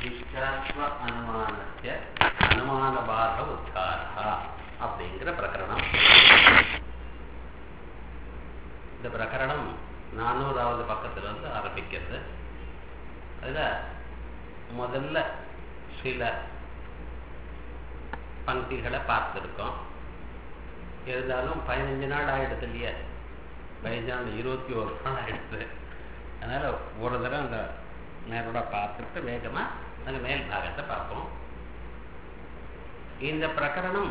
இஷ்டாத்வ அனுமானத்திய அனுமானபாத உத்தாரா அப்படிங்கிற பிரகரணம் இந்த பிரகரணம் நானூறாவது பக்கத்துல இருந்து ஆரம்பிக்கிறது அதுல முதல்ல சில பங்கிகளை பார்த்துருக்கோம் இருந்தாலும் பதினஞ்சு நாள் ஆயிடுது இல்லையா பதினஞ்சு நாள் இருபத்தி ஒரு நாள் ஆயிடுது அதனால ஒரு தடவை அந்த நேரோட பார்த்துட்டு வேகமா அந்த மேல் பாகத்தை பார்ப்போம் இந்த பிரகரணம்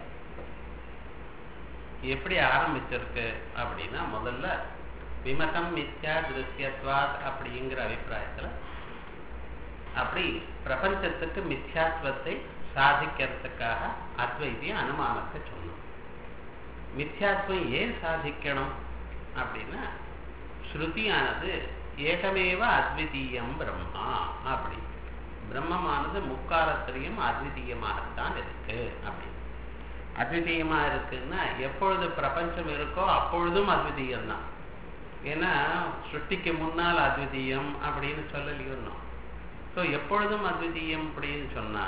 எப்படி ஆரம்பிச்சிருக்கு அப்படின்னா முதல்ல விமதம் மித்யா திருஷ்யத்வாத் அப்படிங்கிற அபிப்பிராயத்துல அப்படி பிரபஞ்சத்துக்கு மித்யாத்வத்தை சாதிக்கிறதுக்காக அத்வைத்திய அனுமானத்தை சொன்னோம் மித்யாத்வம் ஏன் சாதிக்கணும் அப்படின்னா ஸ்ருதியானது ஏகமேவ அத்விதீயம் பிரம்மா அப்படி பிரம்மமானது முக்காலத்திலையும் அத்விதீயமாகத்தான் இருக்கு அப்படி அத்விதீயமா இருக்குன்னா எப்பொழுது பிரபஞ்சம் இருக்கோ அப்பொழுதும் அத்விதீயம் தான் ஏன்னா சிருஷ்டிக்கு முன்னால் அத்விதீயம் அப்படின்னு சொல்லலையும் ஸோ எப்பொழுதும் அத்விதீயம் அப்படின்னு சொன்னா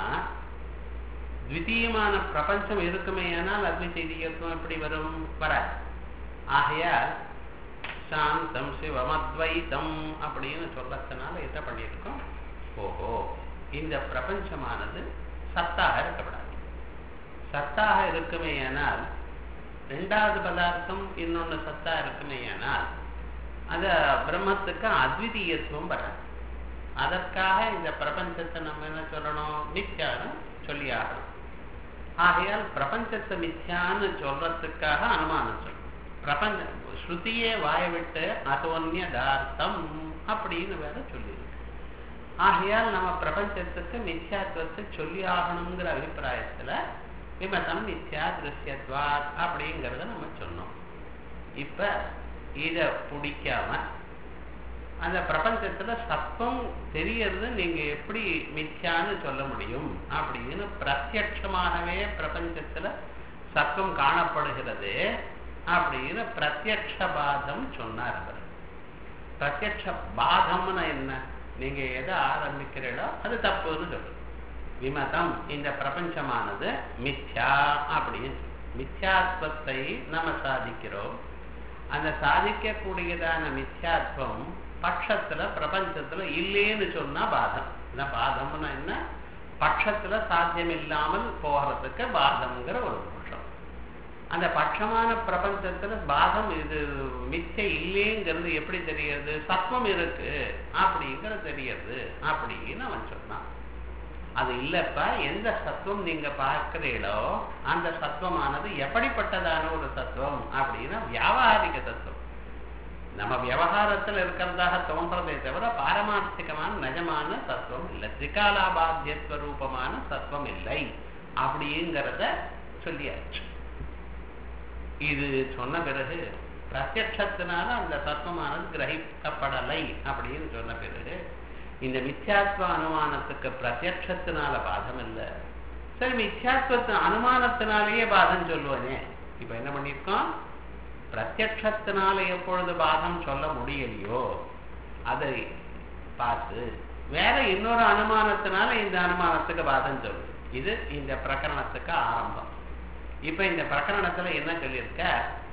த்விதீயமான பிரபஞ்சம் இருக்குமே ஆனால் அத்விதீயத்துவம் எப்படி வரும் வராது ஆகையால் சாந்தம் சிவமத்வைத்தம் அப்படின்னு சொல்றதுனால என்ன பண்ணியிருக்கோம் ஓஹோ இந்த பிரபஞ்சமானது சத்தாக இருக்கப்படாது சத்தாக இருக்குமே ஆனால் ரெண்டாவது பதார்த்தம் இன்னொன்று சத்தா இருக்குமே ஆனால் அந்த பிரம்மத்துக்கு அத்விதீயத்துவம் வராது அதற்காக இந்த பிரபஞ்சத்தை நம்ம என்ன சொல்லணும் மித்யான்னு சொல்லி ஆகணும் ஆகையால் பிரபஞ்சத்தை மித்யான்னு சொல்றதுக்காக அனுமானம் சொல்லணும் பிரபஞ்ச ஸ்ருதியே வாய விட்டு அதோன்யதார்த்தம் அப்படின்னு வேற சொல்லியிருக்கு ஆகையால் நம்ம பிரபஞ்சத்துக்கு மித்யாத்துவத்தை சொல்லி ஆகணுங்கிற அபிப்பிராயத்துல விமதம் மித்யா திருஷ்யத்வாத் அப்படிங்கிறத நம்ம சொன்னோம் இப்ப இத பிடிக்காம அந்த பிரபஞ்சத்துல சத்தம் தெரியறது நீங்க எப்படி மித்யான்னு சொல்ல முடியும் அப்படின்னு பிரத்யட்சமாகவே பிரபஞ்சத்துல சத்தம் காணப்படுகிறது அப்படின்னு பிரத்யக்ஷ பாதம் சொன்னார் அவர் பிரத்யக்ஷ பாதம்னா என்ன நீங்க எதை ஆரம்பிக்கிறீங்களோ அது தப்புன்னு சொல்லு விமதம் இந்த பிரபஞ்சமானது மித்யா அப்படின்னு மித்யாத்வத்தை நம்ம சாதிக்கிறோம் அந்த சாதிக்கக்கூடியதான மித்யாத்வம் பட்சத்துல பிரபஞ்சத்துல இல்லேன்னு சொன்னா பாதம் இந்த பாதம்னா என்ன பட்சத்துல சாத்தியம் இல்லாமல் போகிறதுக்கு பாதம்ங்கிற ஒரு பட்சம் அந்த பட்சமான பிரபஞ்சத்துல பாதம் இது மிச்சை இல்லேங்கிறது எப்படி தெரியுது சத்வம் இருக்கு அப்படிங்கிறது தெரியுது அப்படின்னு அவன் சொன்னான் அது இல்லப்பா எந்த சத்துவம் நீங்க பார்க்கிறீங்களோ அந்த சத்துவமானது எப்படிப்பட்டதான ஒரு தத்துவம் அப்படின்னா வியாபாரிக தத்துவம் நம்ம விவகாரத்தில் இருக்கிறதாக தோன்றதே தவிர பாரமார்த்திகமான நிஜமான தத்துவம் இல்லை திரிகாலாபாத்தியஸ்வரூபமான தத்துவம் இல்லை அப்படிங்கிறத சொல்லியாச்சு இது சொன்ன பிறகு பிரத்யட்சத்தினால அந்த தத்துவமானது கிரகிக்கப்படலை அப்படின்னு சொன்ன பிறகு இந்த மித்யாத்வ அனுமானத்துக்கு பிரத்யட்சத்தினால பாதம் இல்லை சரி மித்யாத்வத்து அனுமானத்தினாலேயே பாதம் சொல்லுவனே இப்ப என்ன பண்ணிருக்கோம் பிரத்யட்சத்தினால எப்பொழுது பாதம் சொல்ல முடியலையோ அதை பார்த்து வேற இன்னொரு அனுமானத்தினால இந்த அனுமானத்துக்கு பாதம் சொல்லு இது இந்த பிரகரணத்துக்கு ஆரம்பம் இப்ப இந்த பிரகரணத்துல என்ன சொல்லியிருக்க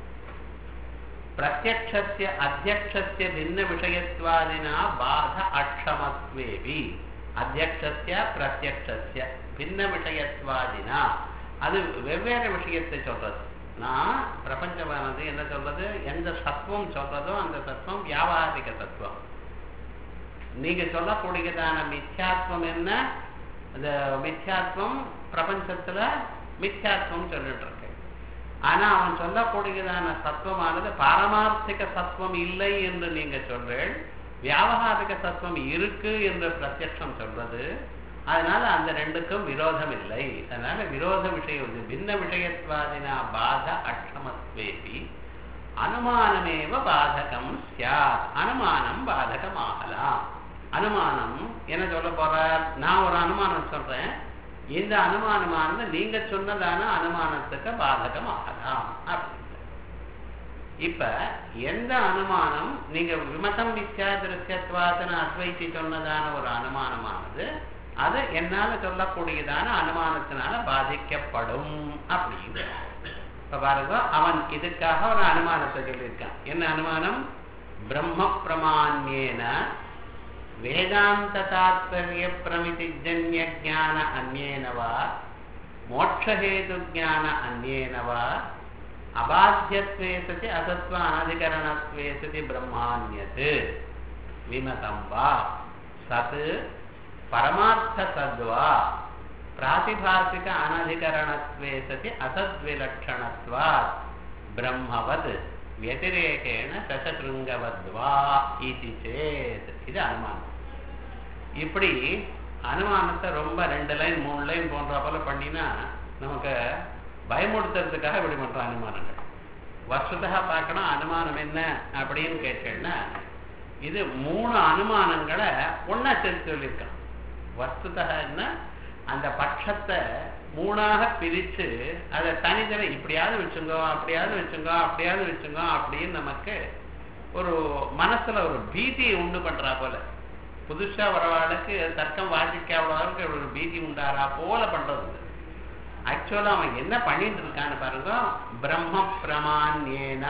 பிரத்யக்ஷஸ்ய அத்தியக்ஷஸ்ய பின்ன விஷயத்வாதினா பாத அக்ஷமத்வேபி அத்தியக்ஷஸ்ய பிரத்யக்ஷஸ்ய பின்ன விஷயத்வாதினா அது வெவ்வேறு விஷயத்தை சொல்றது நான் பிரபஞ்சமானது என்ன சொல்றது எந்த சத்துவம் சொல்றதோ அந்த தத்துவம் வியாபாரிக தத்துவம் நீங்க சொல்லக்கூடியதான மித்யாத்வம் என்ன அந்த மித்யாத்வம் பிரபஞ்சத்துல மித்யாத்வம் சொல்லிட்டு இருக்கு ஆனா அவன் சொல்லக்கூடியதான சத்துவமானது பாரமார்த்திக சத்துவம் இல்லை என்று நீங்க சொல்றேன் வியாபகாரிக சத்துவம் இருக்கு என்று பிரத்யட்சம் சொல்றது அதனால அந்த ரெண்டுக்கும் விரோதம் இல்லை அதனால விரோத விஷயம் பின்ன விஷயத்வாதினா பாத அக்ஷமத்வேபி அனுமானமேவ பாதகம் சியாத் அனுமானம் பாதகமாகலாம் அனுமானம் என்ன சொல்ல போறார் நான் ஒரு அனுமானம் சொல்றேன் இந்த அனுமானமானது நீங்க சொன்னதான அனுமானத்துக்கு பாதகம் ஆகலாம் அப்படின்னு இப்ப எந்த அனுமானம் நீங்க விமதம் வித்யா திருஷ்யத்வாதன அத்வைத்தி சொன்னதான ஒரு அனுமானமானது அது என்னால சொல்லக்கூடியதான அனுமானத்தினால பாதிக்கப்படும் அப்படின்னு இப்ப பாருங்க அவன் இதுக்காக ஒரு அனுமானத்தை சொல்லியிருக்கான் என்ன அனுமானம் பிரம்ம பிரமாண்யேன வேதாந்த தாத்பரிய பிரமிதிஜன்ய ஜான அந்நேனவா மோட்சஹேது ஜான அந்நேனவா அபாத்தியத்வே சதி அசத்வ அனதிகரணத்வே சதி பிரம்மாண்யத் விமதம் வா சத் பரமார்த்த சத்வா பிராதிபாசிக அனதிகரணத்வே சதி அசத்விலட்சணத்வாத் பிரம்மவத் व्यतिरेकेण தசசிருங்கவத்வா இது சேத் இது அனுமானம் இப்படி அனுமானத்தை ரொம்ப ரெண்டு லைன் மூணு லைன் போன்ற போல பண்ணினா நமக்கு பயமுடுத்துறதுக்காக இப்படி பண்ற அனுமானங்கள் வஸ்துதா பார்க்கணும் அனுமானம் என்ன அப்படின்னு கேட்டேன்னா இது மூணு அனுமானங்களை ஒன்னா சேர்த்து சொல்லியிருக்கான் வஸ்துதா என்ன அந்த பட்சத்தை மூணாக பிரிச்சு அதை தனித்தனி இப்படியாவது வச்சுங்கோ அப்படியாவது வச்சுங்கோ அப்படியாவது வச்சுங்கோ அப்படின்னு நமக்கு ஒரு மனசுல ஒரு பீதியை உண்டு பண்றா போல புதுசா வரவாளுக்கு தர்க்கம் வாசிக்காதவர்களுக்கு ஒரு பீதி உண்டாரா போல பண்றது ஆக்சுவலா அவன் என்ன பண்ணிட்டு இருக்கான்னு பாருங்க பிரம்ம பிரமாண்யேனா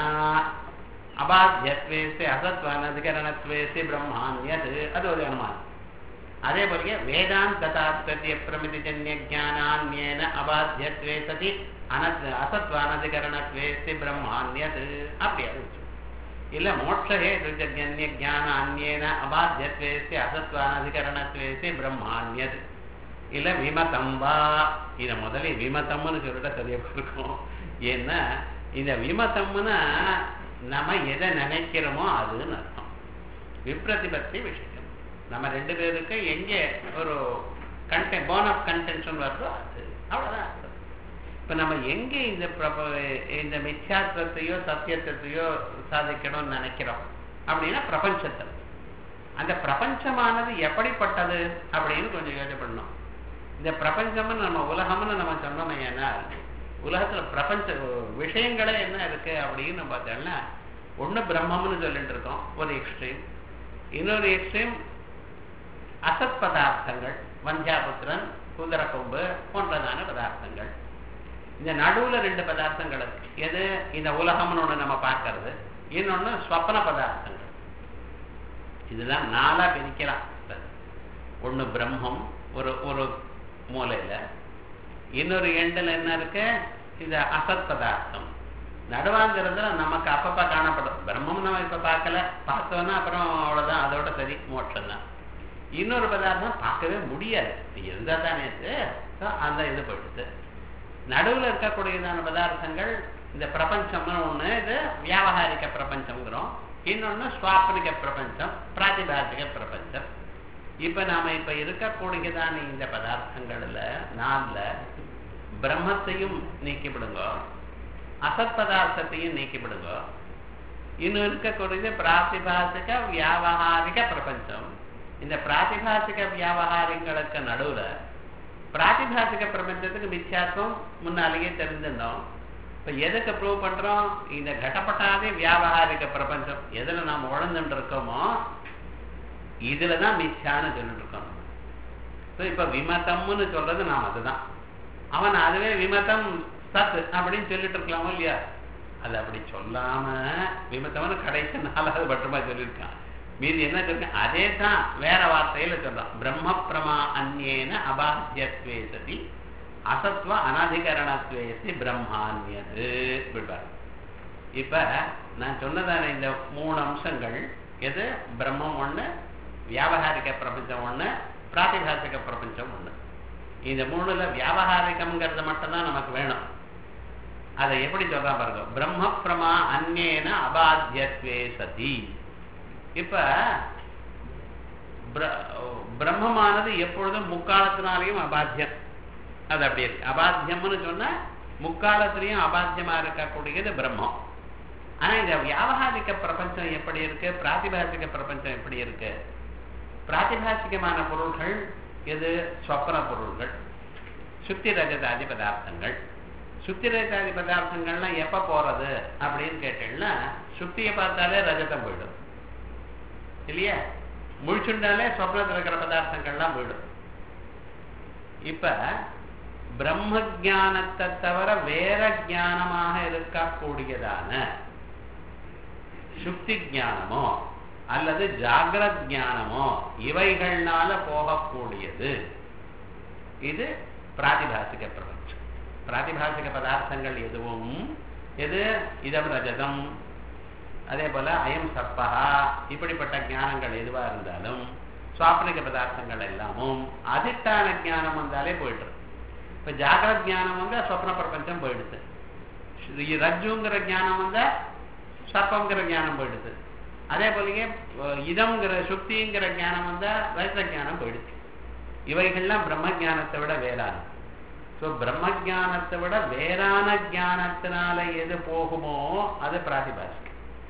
அபாத்தியத்வேசி அசத்வானதிகரணத்வேசி பிரம்மாண்யது அது ஒரு அனுமானம் அதே போலயே வேதாந்த தாத்பரிய பிரமிதிஜன்ய ஜானான்யேன அபாத்தியத்வே சதி அனத் அசத்வானதிகரணத்வேசி பிரம்மாண்யது அப்படியாது வச்சு இல்ல மோட்சஹே துஜன்ய ஜான அந்நேன அபாத்தியத்வேசி அசத்வானதிகரணத்வேசி பிரம்மாண்யது இல்ல விமதம் வா இத முதல்ல விமதம்னு சொல்லிட்டா சரியா இருக்கும் ஏன்னா இந்த விமதம்னா நம்ம எதை நினைக்கிறோமோ அதுன்னு அர்த்தம் விப்ரதிபத்தி விஷயம் நம்ம ரெண்டு பேருக்கு எங்க ஒரு கண்டென்ட் போன் ஆஃப் கண்டென்ஷன் வருதோ அது அவ்வளவுதான் அர்த்தம் இப்ப நம்ம எங்க இந்த இந்த மித்யாத்வத்தையோ சத்தியத்தையோ சாதிக்கணும்னு நினைக்கிறோம் அப்படின்னா பிரபஞ்சத்தில் அந்த பிரபஞ்சமானது எப்படிப்பட்டது அப்படின்னு கொஞ்சம் யோசனை பண்ணணும் இந்த பிரபஞ்சம்னு நம்ம உலகம்னு நம்ம சொன்னோம் ஏன்னா உலகத்துல பிரபஞ்ச விஷயங்களே என்ன இருக்கு அப்படின்னு பார்த்தோம்னா ஒண்ணு பிரம்மம்னு சொல்லிட்டு இருக்கோம் ஒரு எக்ஸ்ட்ரீம் இன்னொரு எக்ஸ்ட்ரீம் அசத் பதார்த்தங்கள் வஞ்சாபுத்திரன் குதிரை கொம்பு போன்றதான பதார்த்தங்கள் இந்த நடுவுல ரெண்டு பதார்த்தங்கள் இருக்கு எது இந்த உலகம்னு ஒண்ணு நம்ம பார்க்கறது இன்னொன்னு ஸ்வப்ன பதார்த்தங்கள் இதுதான் நாலா பிரிக்கலாம் ஒண்ணு பிரம்மம் ஒரு ஒரு மூலையில இன்னொரு எண்டில் என்ன இருக்கு இந்த அசத் பதார்த்தம் நடுவாங்கிறதுல நமக்கு அப்பப்ப காணப்படும் பிரம்மம் நம்ம இப்ப பார்க்கல பார்த்தோன்னா அப்புறம் அவ்வளவுதான் அதோட சரி மோட்சம் தான் இன்னொரு பதார்த்தம் பார்க்கவே முடியாது இருந்தா தானே இது அந்த இது போயிடுது நடுவில் இருக்கக்கூடியதான பதார்த்தங்கள் இந்த பிரபஞ்சம்னு ஒண்ணு இது வியாபகாரிக பிரபஞ்சம்ங்கிறோம் இன்னொன்னு சுவாப்னிக பிரபஞ்சம் பிராதிபாசிக பிரபஞ்சம் இப்ப நாம இப்ப இருக்கக்கூடியதான இந்த பதார்த்தங்கள்ல நான்ல பிரம்மத்தையும் நீக்கிவிடுங்க அசத் பதார்த்தத்தையும் நீக்கிவிடுங்க இன்னும் இருக்கக்கூடியது பிராத்திபாசிக வியாபகாரிக பிரபஞ்சம் இந்த பிராத்திபாசிக வியாபகாரங்களுக்கு நடுவுல பிராத்திபாசிக பிரபஞ்சத்துக்கு மித்யாத்வம் முன்னாலேயே தெரிஞ்சிருந்தோம் இப்ப எதுக்கு ப்ரூவ் பண்றோம் இந்த கடப்பட்டாதே வியாபகாரிக பிரபஞ்சம் எதுல நாம் உழந்துட்டு இருக்கோமோ இதுலதான் மித்யான்னு சொல்லிட்டு இருக்கோம் இப்ப விமதம்னு சொல்றது நாம் அதுதான் அவன் அதுவே விமதம் சத் அப்படின்னு சொல்லிட்டு இருக்கலாமோ இல்லையா அது அப்படி சொல்லாம விமத்தவனு கடைசி நாலாவது பட்டமா சொல்லியிருக்கான் மீதி என்ன சொல்ல அதே தான் வேற வார்த்தையில சொல்றான் பிரம்ம பிரமா அந்நேன அபாத்தியத்வே சதி அசத்வ அனதிகரணத்வேசி பிரம்மான்யது விடுவார் இப்ப நான் சொன்னதான இந்த மூணு அம்சங்கள் எது பிரம்மம் ஒண்ணு வியாபகாரிக பிரபஞ்சம் ஒண்ணு பிராத்திபாசிக பிரபஞ்சம் ஒண்ணு இந்த மூணுல வியாபகாரிகம்ங்கிறது மட்டும்தான் நமக்கு வேணும் அதை எப்படி சொல்றான் பாருங்க பிரம்ம பிரமா அந்நேன அபாத்தியத்வே சதி இப்ப பிரம்மமானது எப்பொழுதும் முக்காலத்தினாலையும் அபாத்தியம் அது அப்படி இருக்கு அபாத்தியம்னு சொன்னா முக்காலத்திலையும் அபாத்தியமா இருக்கக்கூடியது பிரம்மம் ஆனா இந்த வியாபகாரிக பிரபஞ்சம் எப்படி இருக்கு பிராத்திபாசிக பிரபஞ்சம் எப்படி இருக்கு பிராத்திபாசிகமான பொருள்கள் எது ஸ்வப்ன பொருள்கள் சுத்தி ரஜதாதி பதார்த்தங்கள் சுத்தி ரஜதாதி பதார்த்தங்கள்லாம் எப்ப போறது அப்படின்னு கேட்டீங்கன்னா சுத்தியை பார்த்தாலே ரஜதம் போயிடும் இல்லையா முழிச்சுண்டாலே சொப்னத்தில் இருக்கிற பதார்த்தங்கள்லாம் போயிடும் இப்ப பிரம்ம ஜானத்தை தவிர வேற ஞானமாக இருக்கக்கூடியதான சுக்தி ஞானமோ அல்லது ஜாகிரத் ஞானமோ இவைகள்னால போகக்கூடியது இது பிராதிபாசிக பிரபஞ்சம் பிராதிபாசிக பதார்த்தங்கள் எதுவும் எது இதம் ரஜதம் அதே போல அயம் சப்பகா இப்படிப்பட்ட ஞானங்கள் எதுவா இருந்தாலும் சுவாப்னிக பதார்த்தங்கள் எல்லாமும் அதிஷ்டான ஞானம் வந்தாலே போயிட்டு இப்ப ஜாகிரத் ஞானம் வந்தா சொப்ன பிரபஞ்சம் போயிடுது ஸ்ரீ ரஜ்ஜுங்கிற ஞானம் வந்தா சர்ப்பங்கிற ஞானம் போயிடுது அதே போலயே அஹ், இதம்ங்கிற சுக்திங்கிற ஞானம் வந்தா ரஜ ஞானம் போயிடுச்சு இவைகள்லாம் பிரம்ம ஞானத்தை விட வேறானது ஸோ பிரம்ம ஞானத்தை விட வேறான ஞானத்தினால எது போகுமோ அது பிராதிபாசிகம்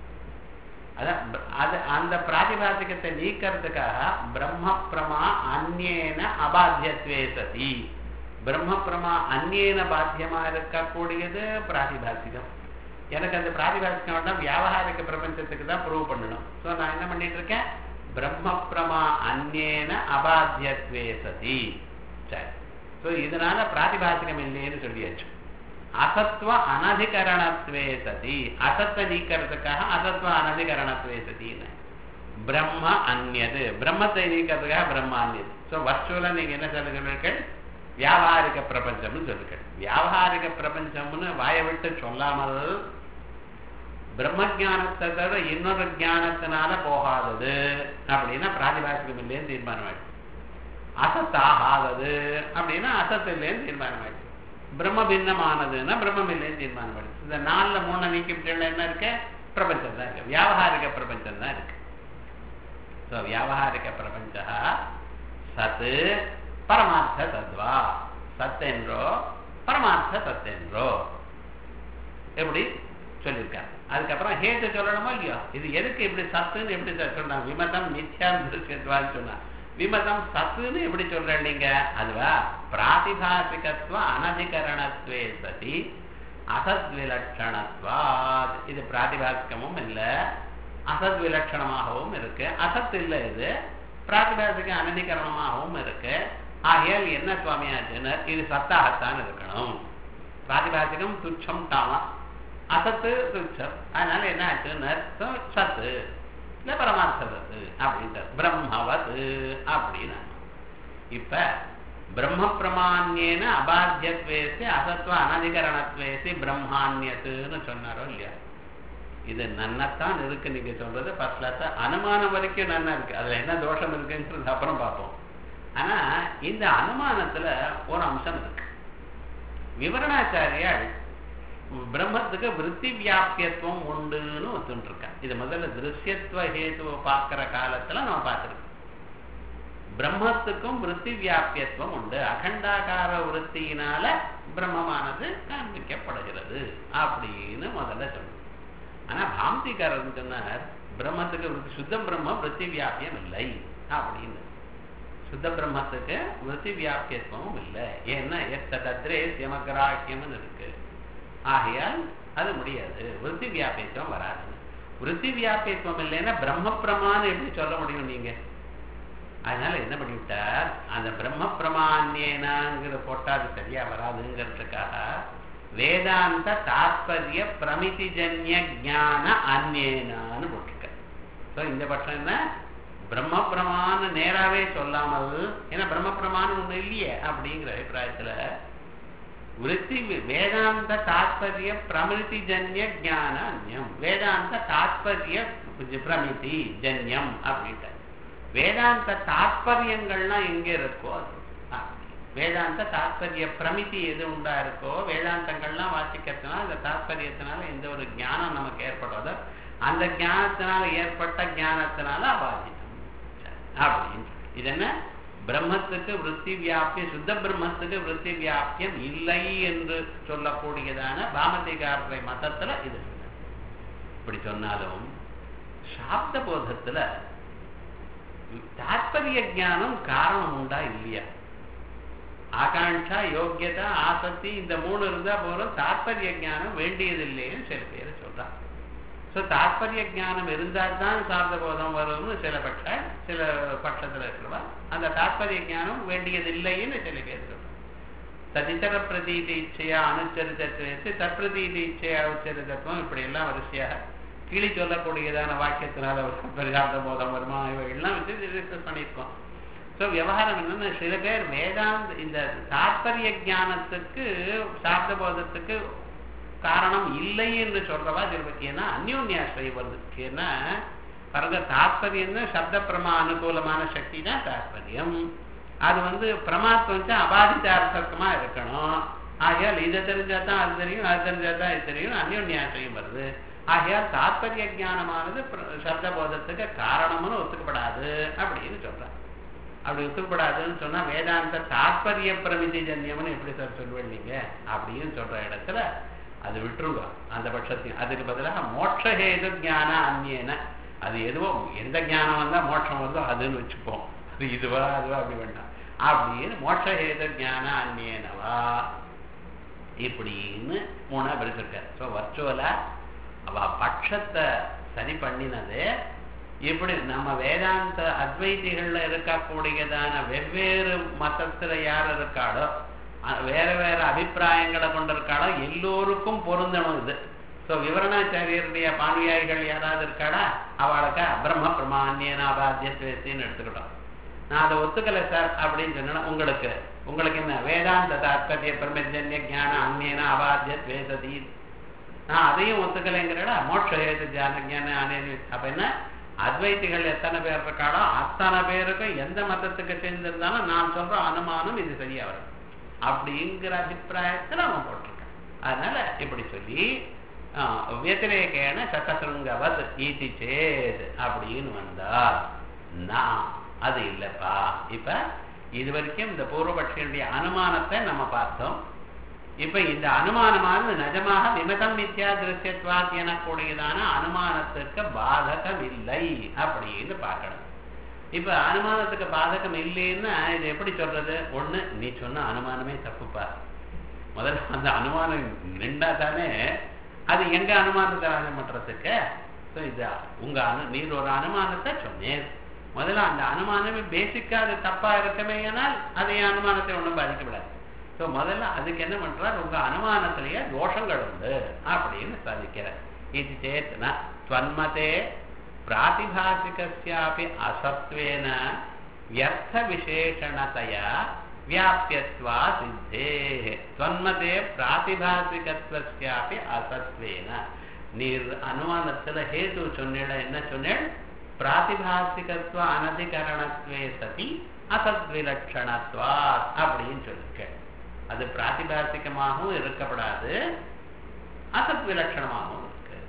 அதான் ப- அது அந்த பிராதிபாசிகத்தை நீக்கிறதுக்காக பிரம்ம பிரமா அந்நேன அபாத்தியத்வே சதி பிரம்ம பிரமா அந்நேன பாத்தியமா இருக்கக்கூடியது பிராதிபாசிகம் எனக்கு அந்த பிராதிபாசிகம் வேண்டாம் வியாபகாரிக பிரபஞ்சத்துக்கு தான் ப்ரூவ் பண்ணணும் ஸோ நான் என்ன பண்ணிட்டு இருக்கேன் பிரம்ம பிரமா அந்நேன அபாத்தியத்வே சதி சரி ஸோ இதனால பிராதிபாசிகம் இல்லைன்னு சொல்லியாச்சு அசத்வ அனதிகரணத்வே சதி அசத்தை நீக்கிறதுக்காக அசத்வ அனதிகரணத்வே சதின்னு பிரம்ம அந்நியது பிரம்மத்தை நீக்கிறதுக்காக பிரம்ம அந்நியது ஸோ வர்ச்சுவலா நீங்க என்ன சொல்லுகிறீர்கள் வியாபாரிக பிரபஞ்சம்னு சொல்லுங்கள் வியாபாரிக பிரபஞ்சம்னு வாயை விட்டு சொல்லாமல் பிரம்ம ஞானத்தை தவிர இன்னொரு ஞானத்தினால போகாதது அப்படின்னா பிராதிபாசிகம் இல்லைன்னு தீர்மானம் ஆயிடுச்சு அசத்தாகாதது அப்படின்னா அசத்து இல்லைன்னு தீர்மானம் ஆயிடுச்சு பிரம்ம பின்னமானதுன்னா பிரம்மம் இல்லைன்னு தீர்மானம் ஆயிடுச்சு இந்த நாலுல மூணு நீக்கிவிட்டு என்ன இருக்கு பிரபஞ்சம் தான் இருக்கு வியாபகாரிக பிரபஞ்சம் தான் இருக்கு ஸோ வியாபகாரிக பிரபஞ்ச சத்து பரமார்த்த தத்வா சத்தென்றோ பரமார்த்த சத்தென்றோ எப்படி சொல்லியிருக்காங்க அதுக்கப்புறம் ஹேத்து சொல்லணுமோ இல்லையோ இது எதுக்கு இப்படி சத்துன்னு எப்படி சொன்னா விமதம் நித்யாம் திருஷ்யத்வான்னு சொன்னா விமதம் சத்துன்னு எப்படி சொல்ற நீங்க அதுவா பிராதிபாசிகத்துவ அனதிகரணத்துவே சதி அசத் விலட்சணத்வாத் இது பிராதிபாசிகமும் இல்ல அசத் விலட்சணமாகவும் இருக்கு அசத் இல்ல இது பிராதிபாசிக அனதிகரணமாகவும் இருக்கு ஆகையால் என்ன சுவாமியாச்சுன்னு இது சத்தாகத்தான் இருக்கணும் பிராதிபாசிகம் துச்சம் தாமா அசத்து துச்சம் அதனால என்ன ஆச்சுன்னு அர்த்தம் சத்து இல்ல பரமார்த்த சத்து அப்படின்ட்டு பிரம்மவத் அப்படின்னு இப்ப பிரம்ம பிரமாண்யேன அபாத்தியத்வேசி அசத்வ அனதிகரணத்வேசி பிரம்மாண்யத்துன்னு சொன்னாரோ இல்லையா இது நன்னத்தான் இருக்கு நீங்க சொல்றது ஃபர்ஸ்ட் கிளாஸ் அனுமானம் வரைக்கும் நன்னா இருக்கு அதுல என்ன தோஷம் இருக்குங்கிறது அப்புறம் பார்ப்போம் ஆனா இந்த அனுமானத்துல ஒரு அம்சம் இருக்கு விவரணாச்சாரியால் பிரம்மத்துக்கு விருத்தி வியாபியத்துவம் உண்டுன்னு ஒத்துட்டு இருக்கா இது முதல்ல திருஷ்யத்துவ ஹேத்துவ பார்க்கிற காலத்துல நம்ம பார்த்திருக்கோம் பிரம்மத்துக்கும் விருத்தி வியாபியத்துவம் உண்டு அகண்டாகார விருத்தியினால பிரம்மமானது காண்பிக்கப்படுகிறது அப்படின்னு முதல்ல சொன்னோம் ஆனா பாம்திகாரர் சொன்னார் பிரம்மத்துக்கு விருத்தி சுத்த பிரம்மம் விருத்தி வியாபியம் இல்லை அப்படின்னு சுத்த பிரம்மத்துக்கு விருத்தி வியாபியத்துவமும் இல்லை ஏன்னா எத்ததத்ரே சியமகராக்கியம்னு இருக்கு ஆகையால் அது முடியாது விருத்தி வியாபியத்துவம் வராது விருத்தி வியாபியத்துவம் இல்லைன்னா பிரம்ம பிரமான்னு எப்படி சொல்ல முடியும் நீங்க அதனால என்ன பண்ணிவிட்டார் அந்த பிரம்ம பிரமாண்யனாங்கிற போட்டா அது சரியா வராதுங்கிறதுக்காக வேதாந்த தாத்பரிய பிரமிதிஜன்ய ஞான அந்நேனான்னு போட்டிருக்க ஸோ இந்த பட்சம் என்ன பிரம்ம பிரமான்னு நேராவே சொல்லாமல் ஏன்னா பிரம்ம பிரமான்னு ஒண்ணு இல்லையே அப்படிங்கிற அபிப்பிராயத்துல விருத்தி வேதாந்த தாத்பரிய பிரமிதி ஜன்ய ஞான அந்யம் வேதாந்த தாத்பரிய பிரமிதி ஜன்யம் அப்படின்ட்டு வேதாந்த தாத்பரியங்கள்லாம் எங்க இருக்கோ அது வேதாந்த தாத்பரிய பிரமிதி எது உண்டா இருக்கோ வேதாந்தங்கள்லாம் வாசிக்கிறதுனால அந்த தாத்பரியத்தினால எந்த ஒரு ஞானம் நமக்கு ஏற்படுறதோ அந்த ஞானத்தினால ஏற்பட்ட ஞானத்தினால அபாதிதம் அப்படின்னு இது என்ன பிரம்மத்துக்கு விற்பி வியாபியம் சுத்த பிரம்மத்துக்கு விற்பி வியாபியம் இல்லை என்று சொல்லக்கூடியதான பாமதிகார மதத்துல இது இப்படி சொன்னாலும் சாப்த போதத்துல தாத்பரிய ஜானம் காரணம் உண்டா இல்லையா ஆகாங்ஷா யோக்கியதா ஆசக்தி இந்த மூணு இருந்தா போறோம் தாத்பரிய ஜானம் வேண்டியதில்லைன்னு சில பேர் சொல்றாங்க ஸோ ஸோ தாத்பரிய ஞானம் இருந்தால் தான் சார்ந்த போதம் வரும்னு சில பட்ச சில பட்சத்தில் இருக்கிறவா அந்த தாத்பரிய ஞானம் வேண்டியதில்லைன்னு சில பேர் சொல்றாங்க ததிதர பிரதீதி இச்சையா அனுச்சரித்து தற்பிரதீதி இச்சையா உச்சரித்தத்துவம் இப்படி எல்லாம் வரிசையாக கிளி சொல்லக்கூடியதான வாக்கியத்தினால பரிகார்த்த போதம் வருமா இவைகள்லாம் வச்சு டிஸ்கஸ் பண்ணியிருக்கோம் ஸோ விவகாரம் என்னன்னா சில பேர் வேதாந்த இந்த தாற்பரிய ஞானத்துக்கு சார்ந்த போதத்துக்கு காரணம் இல்லை என்று சொல்றவா சில பேர் ஏன்னா அந்யோன்யாசிரியம் வருது ஏன்னா பாருங்க தாற்பயம்னா சப்த பிரமா அனுகூலமான சக்தி தான் தாற்பயம் அது வந்து பிரமாத்வம் வந்து அபாதிதார்த்தமா இருக்கணும் ஆகையால் இதை தெரிஞ்சா தான் அது தெரியும் அது தெரிஞ்சா தான் இது தெரியும் அந்யோன்யாசிரியம் வருது ஆகையால் தாற்பரிய ஞானமானது சப்த போதத்துக்கு காரணம்னு ஒத்துக்கப்படாது அப்படின்னு சொல்றாங்க அப்படி ஒத்துக்கப்படாதுன்னு சொன்னா வேதாந்த தாற்பரிய பிரமிதி ஜன்யம்னு எப்படி சார் சொல்லுவேன் நீங்க அப்படின்னு சொல்ற இடத்துல அது விட்டுருங்க அந்த பட்சத்தையும் அதுக்கு பதிலாக மோட்சஹேது ஞான அந்நியன அது எதுவோ எந்த ஞானம் வந்தா மோட்சம் வருதோ அதுன்னு வச்சுப்போம் அது இதுவா அதுவா அப்படி வேண்டாம் அப்படின்னு மோட்சஹேது ஞான அந்நியனவா இப்படின்னு மூணா பிரிச்சிருக்காரு ஸோ வர்ச்சுவலா அவ பட்சத்தை சரி பண்ணினது இப்படி நம்ம வேதாந்த அத்வைதிகள்ல இருக்கக்கூடியதான வெவ்வேறு மதத்துல யார் இருக்காளோ வேற வேற அபிப்பிராயங்களை கொண்டிருக்காளோ எல்லோருக்கும் பொருந்தணும் இது ஸோ விவரணாச்சாரியருடைய பாணியாய்கள் யாராவது இருக்காளா அவளுக்கு பிரம்ம பிரமான்யனாபாத்தியத்வேசின்னு எடுத்துக்கிட்டோம் நான் அதை ஒத்துக்கலை சார் அப்படின்னு சொன்னா உங்களுக்கு உங்களுக்கு என்ன வேதாந்த தாத்பரிய பிரம்மஜன்ய ஜான அந்நியன அபாத்தியத் வேசதி நான் அதையும் ஒத்துக்கலைங்கிறடா மோட்ச ஹேது ஜான ஜான அனேனி அப்ப என்ன அத்வைத்திகள் எத்தனை பேர் இருக்காளோ அத்தனை பேருக்கும் எந்த மதத்துக்கு சேர்ந்திருந்தாலும் நான் சொல்ற அனுமானம் இது சரியா வரும் அப்படிங்கிற அபிப்பிராயத்தில் அவன் போட்டிருக்கான் அதனால இப்படி சொல்லி வியத்திரேகேன சதசுங்கவத் ஈதி சேத் அப்படின்னு வந்தா நான் அது இல்லப்பா இப்ப இது வரைக்கும் இந்த பூர்வபட்சியனுடைய அனுமானத்தை நம்ம பார்த்தோம் இப்ப இந்த அனுமானமானது நிஜமாக விமதம் மித்யா திருஷ்யத்வாத் எனக்கூடியதான அனுமானத்துக்கு பாதகம் இல்லை அப்படின்னு பார்க்கணும் இப்ப அனுமானத்துக்கு பாதகம் இல்லைன்னா இது எப்படி சொல்றது ஒண்ணு நீ சொன்ன அனுமானமே தப்புப்பா முதல்ல அந்த அனுமானம் நின்றா தானே அது எங்க அனுமானத்தை ராஜம் பண்றதுக்கு இது உங்க அனு நீர் ஒரு அனுமானத்தை சொன்னேன் முதல்ல அந்த அனுமானமே பேசிக்கா அது தப்பா இருக்கமே ஆனால் அதை அனுமானத்தை ஒன்றும் பாதிக்கப்படாது ஸோ முதல்ல அதுக்கு என்ன பண்றார் உங்க அனுமானத்திலேயே தோஷங்கள் உண்டு அப்படின்னு சாதிக்கிறார் இது சேத்னா ஸ்வன்மதே பிராதிபாசிகாப்பி அசத்வேன வியர்த்த விசேஷணத்தையா வியாபியத்வா சித்தே ஸ்வன்மதே பிராதிபாசிகத்வஸ்யாப்பி அசத்வேன நீர் அனுமானத்துல ஹேது சொன்னேட என்ன சொன்னேன் பிராதிபாசிகத்துவ அனதிகரணத்வே சதி அசத்விலட்சணத்வா அப்படின்னு சொல்லிருக்க அது பிராதிபாசிகமாகவும் இருக்கப்படாது அசத் விலட்சணமாகவும் இருக்கு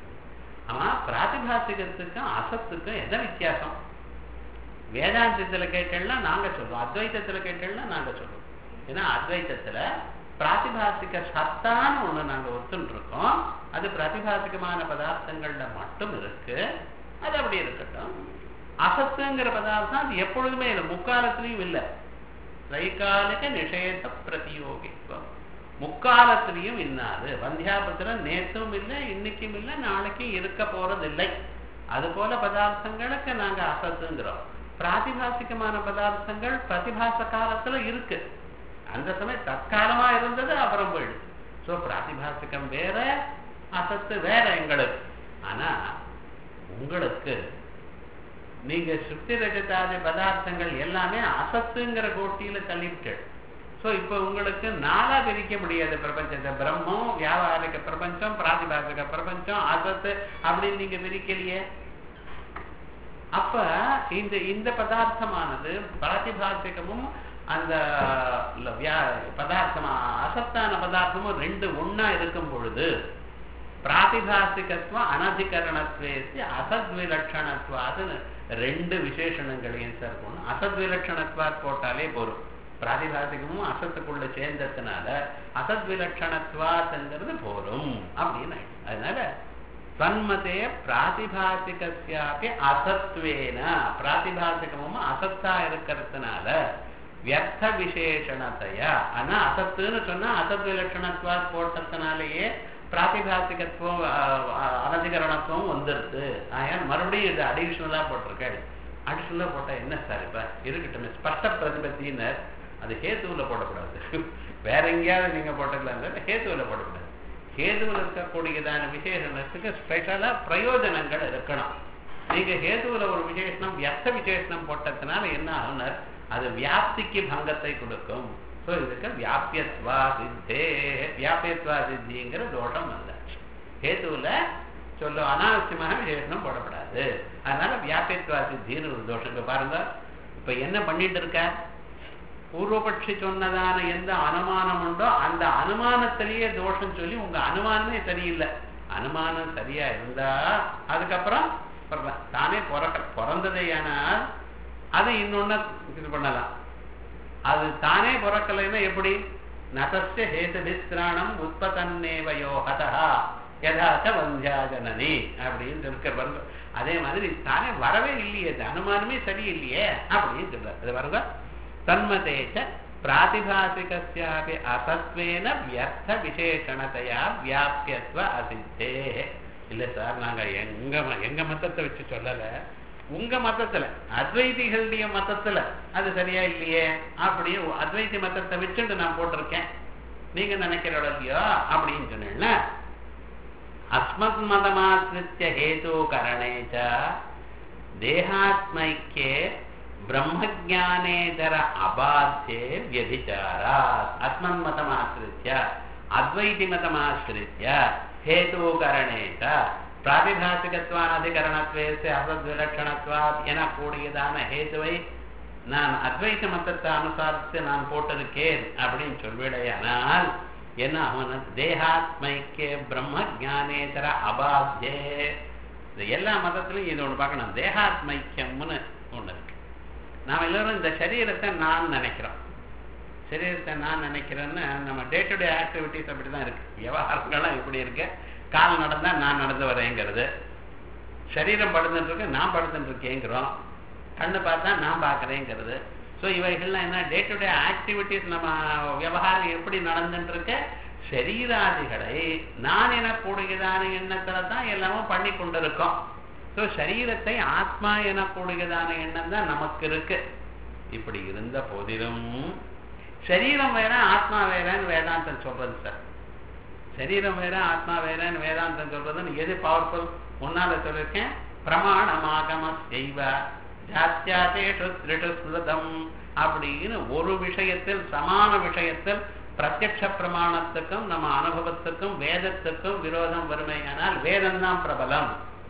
ஆமா பிராதிபாசிகத்துக்கும் அசத்துக்கும் எந்த வித்தியாசம் வேதாந்தத்துல கேட்டேன்னா நாங்க சொல்றோம் அத்வைத்தத்துல கேட்டேன்னா நாங்க சொல்றோம் ஏன்னா அத்வைத்தத்துல பிராதிபாசிக சத்தான்னு ஒண்ணு நாங்க ஒத்துன்னு இருக்கோம் அது பிராதிபாசிகமான பதார்த்தங்கள்ல மட்டும் இருக்கு அது அப்படி இருக்கட்டும் அசத்துங்கிற பதார்த்தம் அது எப்பொழுதுமே இல்லை முக்காலத்திலையும் இல்லை தைகாலிக நிஷேத பிரதியோகித்துவம் முக்காலத்திலையும் இன்னாது வந்தியாபத்திரம் நேற்றும் இல்லை இன்னைக்கும் இல்லை நாளைக்கும் இருக்க போறதில்லை அது போல பதார்த்தங்களுக்கு நாங்க அசத்துங்கிறோம் பிராதிபாசிகமான பதார்த்தங்கள் பிரதிபாச காலத்துல இருக்கு அந்த சமயம் தற்காலமா இருந்தது அப்புறம் போயிடுது ஸோ பிராதிபாசிகம் வேற அசத்து வேற எங்களுக்கு ஆனா உங்களுக்கு நீங்க சுத்தி ரஜதாதி பதார்த்தங்கள் எல்லாமே அசத்துங்கிற கோட்டியில தள்ளிவிட்டு ஸோ இப்போ உங்களுக்கு நாளா பிரிக்க முடியாது பிரபஞ்சத்தை பிரம்மம் வியாபாரிக பிரபஞ்சம் பிராதிபாசிக பிரபஞ்சம் அசத்து அப்படின்னு நீங்க பிரிக்கலையே அப்ப இந்த இந்த பதார்த்தமானது பிராதிபாசிகமும் அந்த பதார்த்தமா அசத்தான பதார்த்தமும் ரெண்டு ஒன்னா இருக்கும் பொழுது பிராதிபாசிகத்துவ அனதிகரணத்வேசி அசத்விலட்சணத்வாது ரெண்டு விசேஷணங்களையும் சேர்க்கணும் அசத்விலட்சணத்வாத் போட்டாலே போரும் பிராதிபாசிகமும் அசத்துக்குள்ள சேர்ந்ததுனால அசத்விலட்சணத்வாத்ங்கிறது போரும் அப்படின்னு அதனால தன்மதே பிராதிபாசிகாப்பி அசத்வேன பிராதிபாசிகமும் அசத்தா இருக்கிறதுனால வியர்த்த விசேஷணத்தையா ஆனா அசத்துன்னு சொன்னா அசத் விலட்சணத்வா போட்டதுனாலேயே பிராத்திகாசிகத்துவம் அனதிகரணத்துவம் வந்துடுது ஆயால் மறுபடியும் இது அடிஷனலாக போட்டிருக்கேன் அடிஷனலாக போட்டால் என்ன சார் இப்போ இருக்கட்டும் ஸ்பஷ்ட பிரதிபத்தினர் அது ஹேத்துவில் போடக்கூடாது வேற எங்கேயாவது நீங்கள் போட்டுக்கலாம் சார் ஹேத்துவில் போடக்கூடாது ஹேதுவில் இருக்கக்கூடியதான விசேஷணத்துக்கு ஸ்பெஷலாக பிரயோஜனங்கள் இருக்கணும் நீங்க ஹேதுவில் ஒரு விசேஷனம் வியர்த்த விசேஷனம் போட்டதுனால என்ன ஆகுனர் அது வியாப்திக்கு பங்கத்தை கொடுக்கும் ஸோ இதுக்கு வியாபியத்வா சித்தே வியாபியத்வா சித்திங்கிற தோஷம் வந்தாச்சு ஹேதுவில் சொல்லும் அனாவசியமாக விசேஷனம் போடப்படாது அதனால வியாபியத்வா சித்தின்னு ஒரு தோஷம் இப்போ பாருங்க இப்போ என்ன பண்ணிட்டு இருக்க பூர்வபட்சி சொன்னதான எந்த அனுமானம் உண்டோ அந்த அனுமானத்திலேயே தோஷம் சொல்லி உங்க அனுமானமே சரியில்லை அனுமானம் சரியா இருந்தா அதுக்கப்புறம் தானே பிறக்க பிறந்ததையானால் அதை இன்னொன்னு இது பண்ணலாம் அது தானே பிறக்கலைன்னா எப்படி நதஸ்ய ஹேதுபிஸ்திராணம் உற்பத்தன்னேவயோ ஹதா யதாச்ச வந்தியா ஜனனி அப்படின்னு இருக்க வருங்க அதே மாதிரி தானே வரவே இல்லையே அது அனுமானமே சரியில்லையே அப்படின்னு சொல்ற அது வருங்க தன்மதேச்ச பிராதிபாசிகாபி அசத்வேன வியர்த்த விசேஷணத்தையா வியாபியத்துவ அசித்தே இல்லை சார் நாங்க எங்க எங்க மத்தத்தை வச்சு சொல்லல உங்க மத்தத்துல அத்வைதிகளுடைய மத்தத்துல அது சரியா இல்லையே அப்படி அத்வைதி மத்தத்தை வச்சுட்டு நான் போட்டிருக்கேன் நீங்க நினைக்கிற இல்லையோ அப்படின்னு சொன்னேன்ல அஸ்மத் மதமாசிரித்த ஹேது கரணேச்ச தேகாத்மைக்கே பிரம்மஜானேதர அபாத்தியே வியபிச்சாரா அஸ்மன் மதமாசிரித்ய அத்வைதி மதமாசிரித்ய ஹேதுகரணேச்ச பிராதிபாசிகத்வானதிகரணத்வேச அசத்விலட்சணத்வாத் என கூடியதான ஹேதுவை நான் அத்வைத மதத்தை அனுசாரித்து நான் போட்டிருக்கேன் அப்படின்னு சொல்விடையானால் என்ன அவன் தேகாத்மைக்கே பிரம்ம ஜானேதர அபாத்தியே இந்த எல்லா மதத்திலையும் இது ஒன்று பார்க்கணும் தேகாத்மைக்கியம்னு ஒன்று இருக்கு நாம் எல்லாரும் இந்த சரீரத்தை நான் நினைக்கிறோம் சரீரத்தை நான் நினைக்கிறேன்னு நம்ம டே டு டே ஆக்டிவிட்டிஸ் அப்படி தான் இருக்கு விவகாரங்கள்லாம் இப்படி இருக்கு கால் நடந்தால் நான் நடந்து வரேங்கிறது சரீரம் படுத்துட்டு இருக்கு நான் படுத்துட்டு இருக்கேங்கிறோம் கண்ணு பார்த்தா நான் பார்க்குறேங்கிறது ஸோ இவைகள்லாம் என்ன டே டு டே ஆக்டிவிட்டிஸ் நம்ம விவகாரம் எப்படி நடந்துட்டு இருக்க சரீராதிகளை நான் எனக்கூடியதான எண்ணத்துல தான் எல்லாமும் பண்ணி கொண்டிருக்கோம் ஸோ சரீரத்தை ஆத்மா எனக்கூடியதான எண்ணம் தான் நமக்கு இருக்கு இப்படி இருந்த போதிலும் சரீரம் வேற ஆத்மா வேறன்னு வேதாந்தம் சொல்றது சார் சரீரம் வேற ஆத்மா வேறன்னு வேதாந்தம் சொல்றதுன்னு எது பவர்ஃபுல் முன்னால சொல்லியிருக்கேன் பிரமாணமாகம செய்வ ஜாத்தியாதேஷு திருட்டு ஸ்மிருதம் அப்படின்னு ஒரு விஷயத்தில் சமான விஷயத்தில் பிரத்யட்ச பிரமாணத்துக்கும் நம்ம அனுபவத்துக்கும் வேதத்துக்கும் விரோதம் வறுமையானால் வேதம் தான் பிரபலம்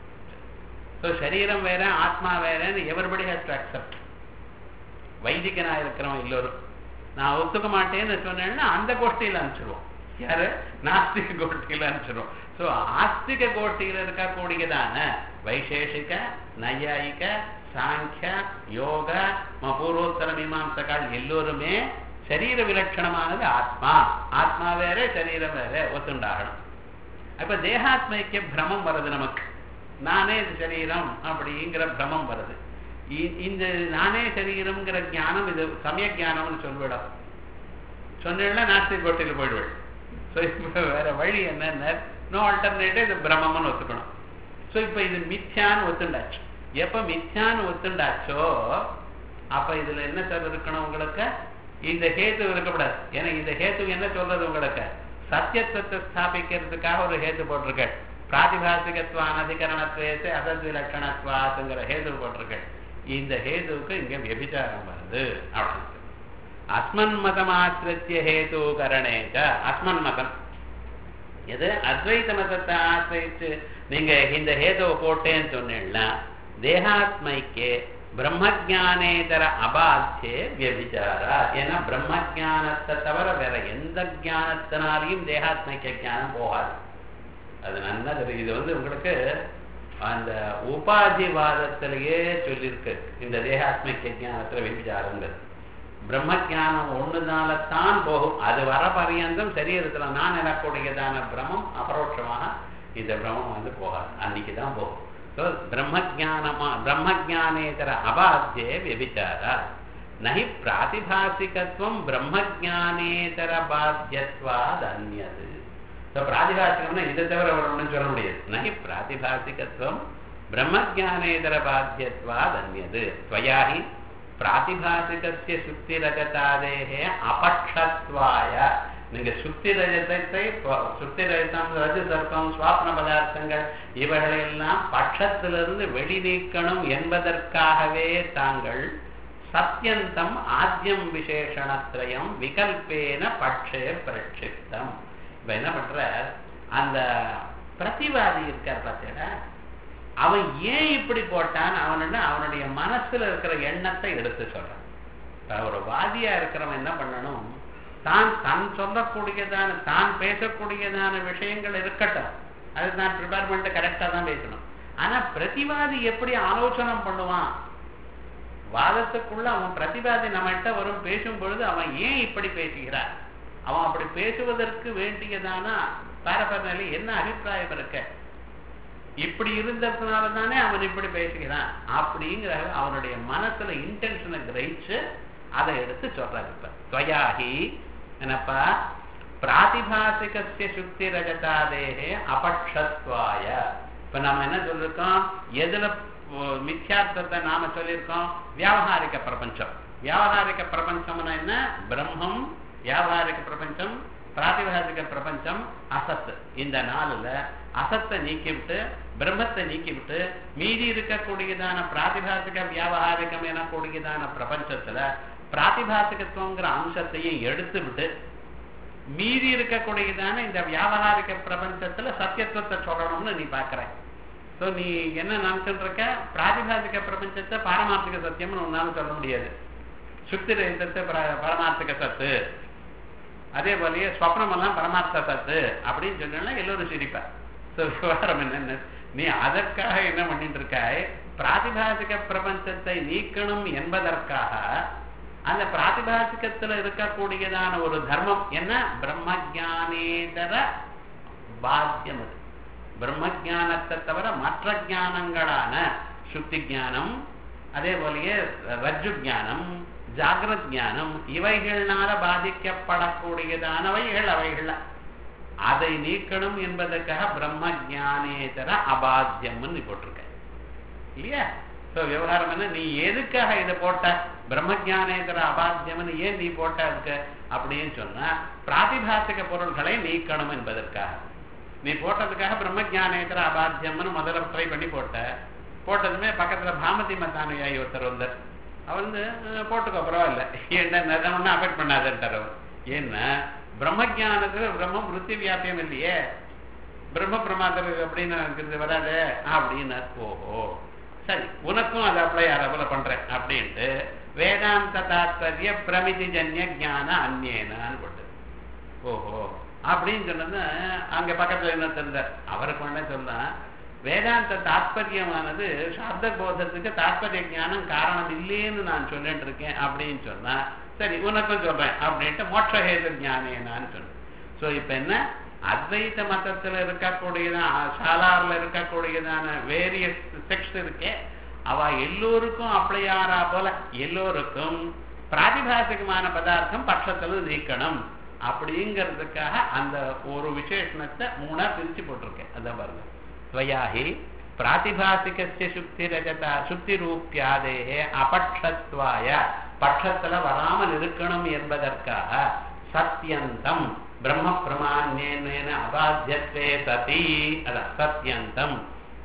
ஸோ சரீரம் வேற ஆத்மா வேறன்னு எவர்படி ஹேஸ் டு அக்செப்ட் வைதிகனா இருக்கிறவன் எல்லோரும் நான் ஒத்துக்க மாட்டேன்னு சொன்னேன்னா அந்த கோஷ்டியில் அனுப்பிச்சிருவோம் யாரு நாஸ்திக கோஷ்டியில் அனுப்பிச்சிருவோம் ஸோ ஆஸ்திக கோஷ்டியில் இருக்கக்கூடியதான வைசேஷிக நையாயிக சாங்கிய யோக பூர்வோத்தர மீமாம்சகால் எல்லோருமே சரீர விலட்சணமானது ஆத்மா ஆத்மா வேற சரீரம் வேற ஒத்துண்டாகணும் அப்ப தேகாத்மைக்கு பிரமம் வருது நமக்கு நானே இது சரீரம் அப்படிங்கிற பிரமம் வருது இந்த நானே சரீரம்ங்கிற ஞானம் இது சமய ஜானம்னு சொல்லிவிடும் சொன்னா நாஸ்திக் கோட்டையில் போயிடுவேன் ஸோ இப்போ வேற வழி என்னன்னா நோ ஆல்டர்னேட்டிவ் இது பிரம்மம்னு ஒத்துக்கணும் ஸோ இப்போ இது மித்யான்னு ஒத்துண்டாச்சு எப்போ மித்யான்னு ஒத்துண்டாச்சோ அப்ப இதுல என்ன சார் இருக்கணும் உங்களுக்கு இந்த ஹேத்து இருக்கக்கூடாது ஏன்னா இந்த ஹேத்து என்ன சொல்றது உங்களுக்கு சத்தியத்துவத்தை ஸ்தாபிக்கிறதுக்காக ஒரு ஹேத்து போட்டிருக்க பிராதிபாசிகத்துவ அனதிகரணத்துவேசு அசத்விலட்சணத்துவாத்துங்கிற ஹேது போட்டிருக்க இந்த ஹேதுவுக்கு இங்க வியபிச்சாரம் வருது அப்படின்னு அஸ்மன் மதம் ஆசிரித்திய ஹேது கரணேக அஸ்மன் மதம் எது அத்வைத மதத்தை ஆசிரித்து நீங்க இந்த ஹேதுவை போட்டேன்னு சொன்னீங்கன்னா தேகாத்மைக்கே பிரம்மஜானேதர அபாத்தியே வியபிச்சாரா ஏன்னா பிரம்மஜானத்தை தவிர வேற எந்த ஜானத்தினாலையும் தேகாத்மைக்க ஜானம் போகாது அது நல்லா தெரியும் இது வந்து உங்களுக்கு அந்த உபாதிவாதத்திலேயே சொல்லியிருக்கு இந்த தேகாத்மிக ஜானத்துல விபிச்சாரங்கிறது பிரம்ம ஜானம் ஒண்ணுனால தான் போகும் அது வர பரியந்தம் சரீரத்துல நான் எனக்கூடியதான பிரமம் அபரோட்சமாக இந்த பிரமம் வந்து போகாது அன்னைக்கு தான் போகும் ஸோ பிரம்மஜானமா பிரம்மஜானேதர அபாத்தியே விபிச்சாரா நகி பிராதிபாசிகத்துவம் பிரம்மஜானேதர பாத்தியத்வாத் அந்நது இப்போ பிராதிபாசிகம்னா இதை தவிர அவர் ஒன்றும் சொல்ல முடியாது நகி பிராதிபாசிகத்துவம் பிரம்மஜானேதர பாத்தியத்வா தன்யது துவயாகி பிராதிபாசிகசிய சுத்தி ரஜதாதேகே அபக்ஷத்வாய நீங்க சுத்தி ரஜதத்தை சுத்தி ரஜதம் ரஜு சர்ப்பம் சுவாப்ன பதார்த்தங்கள் இவைகளெல்லாம் பட்சத்திலிருந்து வெளி நீக்கணும் என்பதற்காகவே தாங்கள் சத்தியந்தம் ஆத்தியம் விசேஷணத்திரயம் விகல்பேன பட்சே பிரட்சித்தம் இப்ப என்ன பண்ற அந்த பிரதிவாதி இருக்கார் பார்த்தீங்களா அவன் ஏன் இப்படி போட்டான் அவன் அவனுடைய மனசுல இருக்கிற எண்ணத்தை எடுத்து சொல்றான் இப்ப ஒரு வாதியா இருக்கிறவன் என்ன பண்ணணும் தான் தன் சொல்லக்கூடியதான தான் பேசக்கூடியதான விஷயங்கள் இருக்கட்டும் அது தான் ப்ரிப்பேர் பண்ணிட்டு கரெக்டா தான் பேசணும் ஆனா பிரதிவாதி எப்படி ஆலோசனை பண்ணுவான் வாதத்துக்குள்ள அவன் பிரதிவாதி நம்மகிட்ட வரும் பேசும் பொழுது அவன் ஏன் இப்படி பேசுகிறான் அவன் அப்படி பேசுவதற்கு வேண்டியதான பாரபரநிலை என்ன அபிப்பிராயம் இருக்க இப்படி இருந்ததுனால தானே அவன் இப்படி பேசுகிறான் அப்படிங்கிற அவனுடைய மனசுல இன்டென்ஷனை கிரகிச்சு அதை எடுத்து சொல்றாரு இப்ப துவயாகி என்னப்பா பிராதிபாசிகசிய சுக்தி ரஜதாதேகே அபக்ஷத்வாய இப்ப நாம என்ன சொல்லிருக்கோம் எதுல மித்யார்த்தத்தை நாம சொல்லியிருக்கோம் வியாபகாரிக பிரபஞ்சம் வியாபகாரிக பிரபஞ்சம்னா என்ன பிரம்மம் வியாபாரிக பிரபஞ்சம் பிராதிபாசிக பிரபஞ்சம் அசத் இந்த நாளில் அசத்தை நீக்கிவிட்டு பிரம்மத்தை நீக்கிவிட்டு மீதி இருக்கக்கூடியதான பிராதிபாசிக வியாபகாரிகம் எனக்கூடியதான பிரபஞ்சத்துல பிராதிபாசிகத்துவங்கிற அம்சத்தையும் எடுத்து விட்டு மீதி இருக்கக்கூடியதான இந்த வியாபகாரிக பிரபஞ்சத்துல சத்தியத்துவத்தை சொல்லணும்னு நீ பாக்குற ஸோ நீ என்ன நினைச்சுட்டு இருக்க பிராதிபாசிக பிரபஞ்சத்தை பாரமார்த்திக சத்தியம்னு உன்னால சொல்ல முடியாது சுத்தி ரहितத்தை பரமார்த்திக சத்து அதே போலயே ஸ்வப்னமெல்லாம் பரமார்த்த சத்து அப்படின்னு சொன்னா எல்லோரும் சிரிப்பா ஸோ விவகாரம் என்னென்ன நீ அதற்காக என்ன பண்ணிட்டு இருக்காய் பிராதிபாசிக பிரபஞ்சத்தை நீக்கணும் என்பதற்காக அந்த பிராதிபாசிகத்துல இருக்கக்கூடியதான ஒரு தர்மம் என்ன பிரம்மஜானேதர பாத்தியம் அது பிரம்மஜானத்தை தவிர மற்ற ஜானங்களான சுத்தி ஜானம் அதே போலயே ரஜ்ஜு ஜானம் ஜாகிரத் ஞானம் இவைகள்னால பாதிக்கப்படக்கூடியதானவைகள் அவைகள் அதை நீக்கணும் என்பதற்காக பிரம்ம ஜானேதர அபாத்தியம்னு போட்டிருக்க இல்லையா ஸோ விவகாரம் என்ன நீ எதுக்காக இதை போட்ட பிரம்ம ஜானேதர அபாத்தியம்னு ஏன் நீ போட்ட அதுக்கு அப்படின்னு சொன்னா பிராதிபாசிக பொருள்களை நீக்கணும் என்பதற்காக நீ போட்டதுக்காக பிரம்ம ஜானேதர அபாத்தியம்னு முதல்ல ட்ரை பண்ணி போட்ட போட்டதுமே பக்கத்துல பாமதி மத்தானுயாயி ஒருத்தர் வந்தார் அவர் வந்து போட்டுக்கோ பரவாயில்ல என்ன ஒன்றும் அஃபெக்ட் பண்ணாதுன்றார் அவர் ஏன்னா பிரம்மஜானத்துல பிரம்மம் விருத்தி வியாபியம் இல்லையே பிரம்ம பிரமாதம் அப்படின்னு இருக்கிறது வராது அப்படின்னு ஓஹோ சரி உனக்கும் அதை அப்ளை போல பண்றேன் அப்படின்ட்டு வேதாந்த தாத்பரிய பிரமிதி ஜன்ய ஜான அந்நேனான்னு போட்டு ஓஹோ அப்படின்னு சொன்னது அங்க பக்கத்துல என்ன தெரிந்தார் அவருக்கு என்ன சொன்னா வேதாந்த தாத்பரியமானது சாப்த போதத்துக்கு தாத்பரிய ஞானம் காரணம் இல்லைன்னு நான் சொல்லிட்டு இருக்கேன் அப்படின்னு சொன்னா சரி உனக்கும் சொல்றேன் அப்படின்ட்டு மோட்சஹேது ஞானேனான்னு சொன்னேன் ஸோ இப்ப என்ன அத்வைத மதத்துல இருக்கக்கூடியதான் சாலாரில் இருக்கக்கூடியதான வேரியஸ் டெக்ஸ்ட் இருக்கே அவ எல்லோருக்கும் அப்ளை ஆறா போல எல்லோருக்கும் பிராதிபாசிகமான பதார்த்தம் பட்சத்துல நீக்கணும் அப்படிங்கிறதுக்காக அந்த ஒரு விசேஷணத்தை மூணா பிரிச்சு போட்டிருக்கேன் அதான் பாருங்க त्वयाहि பிராதிபாசிகசிய சுக்தி ரஜதா சுக்தி ரூபியாதே அபட்சத்வாய பட்சத்துல வராமல் இருக்கணும் என்பதற்காக சத்தியந்தம் பிரம்ம பிரமாண்யேன அபாத்தியத்வே சதி அதான் சத்தியந்தம்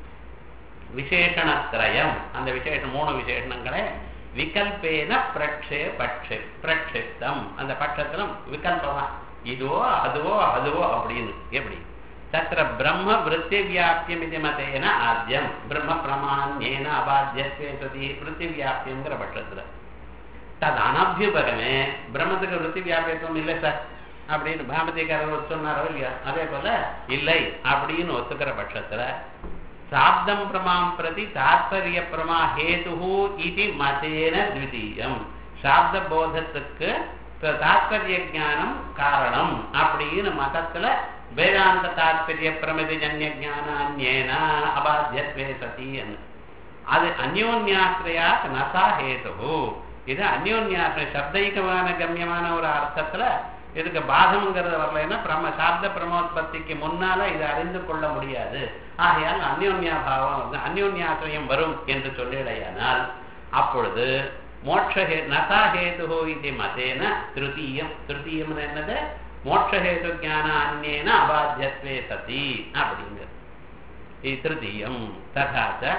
விசேஷணத்திரயம் அந்த விசேஷம் மூணு விசேஷணங்களை விகல்பேன பிரக்ஷே பட்சே பிரக்ஷிப்தம் அந்த பட்சத்திலும் விகல்பமா இதுவோ அதுவோ அதுவோ அப்படின்னு எப்படி தத்திர பிரம்ம விற்பி வியாபியம் இது மதேன ஆத்தியம் பிரம்ம பிரமாண்யேன அபாத்தியத்வே சதி விற்பி வியாபியங்கிற பட்சத்துல தது அனபியுபகமே பிரம்மத்துக்கு விற்பி வியாபியத்துவம் இல்லை சார் அப்படின்னு பாமதிக்காரர் சொன்னாரோ இல்லையா அதே போல இல்லை அப்படின்னு ஒத்துக்கிற பட்சத்துல சாப்தம் பிரமாம் பிரதி தாத்பரிய பிரமா ஹேது இது மதேன த்விதீயம் சாப்த போதத்துக்கு தாத்பரிய ஞானம் காரணம் அப்படின்னு மதத்துல வேதாந்த தாத்பரிய பிரமிதி ஜன்ய ஜானான்யேன அபாத்தியத்வே சதி அது அந்யோன்யாசிரியா நசா ஹேது இது அந்யோன்யாசிரிய சப்தைகமான கம்யமான ஒரு அர்த்தத்துல இதுக்கு பாதம்ங்கிறது வரலைன்னா பிரம சாப்த பிரமோத்பத்திக்கு முன்னால இதை அறிந்து கொள்ள முடியாது ஆகையால் அந்யோன்யாபாவம் வந்து அந்யோன்யாசிரியம் வரும் என்று சொல்லிடையானால் அப்பொழுது மோட்சஹே நசாஹேது இது மதேன திருத்தீயம் திருத்தீயம் என்னது மோட்சஹேது ஞான அந்நேன அபாத்தியத்வே சதி அப்படிங்கிறது இது திருத்தீயம் ததா ச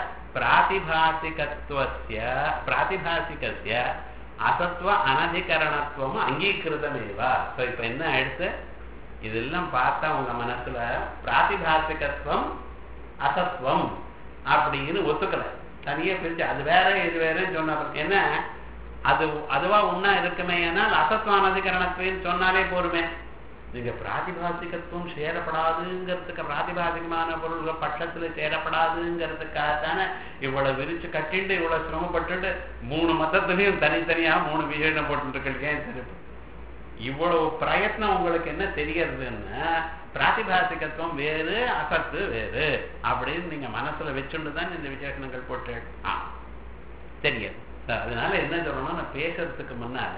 பிராதிபாசிகத்துவஸ்ய பிராதிபாசிகஸ்ய அசத்வ அனதிகரணத்துவம் அங்கீகிருதமேவா ஸோ இப்போ என்ன ஆயிடுச்சு இதெல்லாம் பார்த்தா உங்க மனசுல பிராதிபாசிகத்துவம் அசத்வம் அப்படின்னு ஒத்துக்கல தனியே பிரிச்சு அது வேற இது வேறன்னு சொன்ன என்ன அது அதுவா உண்ணா இருக்குமே ஏனால் அசத்வ அனதிகரணத்துவம் சொன்னாலே போருமே நீங்க பிராதிபாசிகத்துவம் சேரப்படாதுங்கிறதுக்கு பிராதிபாசிகமான பொருள்கள் பட்சத்துல சேரப்படாதுங்கிறதுக்காகத்தானே இவ்வளவு விரிச்சு கட்டிண்டு இவ்வளவு சிரமப்பட்டுட்டு மூணு மதத்துலயும் தனித்தனியா மூணு விசேஷம் போட்டுருக்கீங்க சரி இவ்வளவு பிரயத்னம் உங்களுக்கு என்ன தெரியறதுன்னா பிராதிபாசிகத்துவம் வேறு அசத்து வேறு அப்படின்னு நீங்க மனசுல வச்சுட்டு தான் இந்த விசேஷணங்கள் போட்டு ஆ தெரியாது அதனால என்ன சொல்லணும் நான் பேசுறதுக்கு முன்னால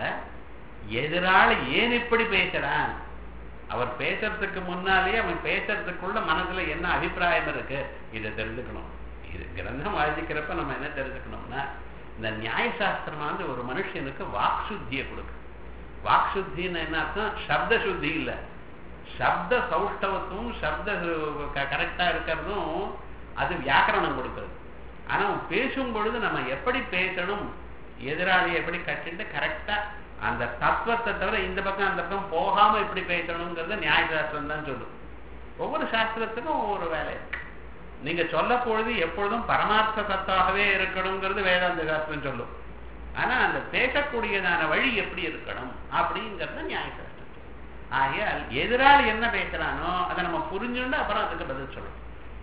எதிராளி ஏன் இப்படி பேசுறான் அவர் பேசுறதுக்கு முன்னாலேயே அவன் பேசுறதுக்குள்ள மனசுல என்ன அபிப்பிராயம் இருக்கு இதை தெரிஞ்சுக்கணும் இது கிரந்தம் வாசிக்கிறப்ப நம்ம என்ன தெரிஞ்சுக்கணும்னா இந்த நியாயசாஸ்திரம் வந்து ஒரு மனுஷனுக்கு வாக் சுத்தியை கொடுக்கு வாக் சுத்தின்னு என்ன அர்த்தம் சப்த சுத்தி இல்லை சப்த சௌஷ்டவத்தும் சப்த கரெக்டா இருக்கிறதும் அது வியாக்கரணம் கொடுக்கிறது ஆனா பேசும் பொழுது நம்ம எப்படி பேசணும் எதிராளியை எப்படி கட்டிட்டு கரெக்டா அந்த தத்துவத்தை தவிர இந்த பக்கம் அந்த பக்கம் போகாம எப்படி பேசணுங்கிறத நியாயசாஸ்திரம் தான் சொல்லும் ஒவ்வொரு சாஸ்திரத்துக்கும் ஒவ்வொரு வேலை இருக்கு நீங்க சொல்ல பொழுது எப்பொழுதும் பரமார்த்த தத்தாகவே இருக்கணுங்கிறது வேதாந்த சாஸ்திரம் சொல்லும் ஆனா அந்த பேசக்கூடியதான வழி எப்படி இருக்கணும் அப்படிங்கிறது நியாயசாஸ்திரம் ஆகையால் எதிராளி என்ன பேசுறானோ அதை நம்ம புரிஞ்சுண்டு அப்புறம் அதுக்கு பதில் சொல்லணும்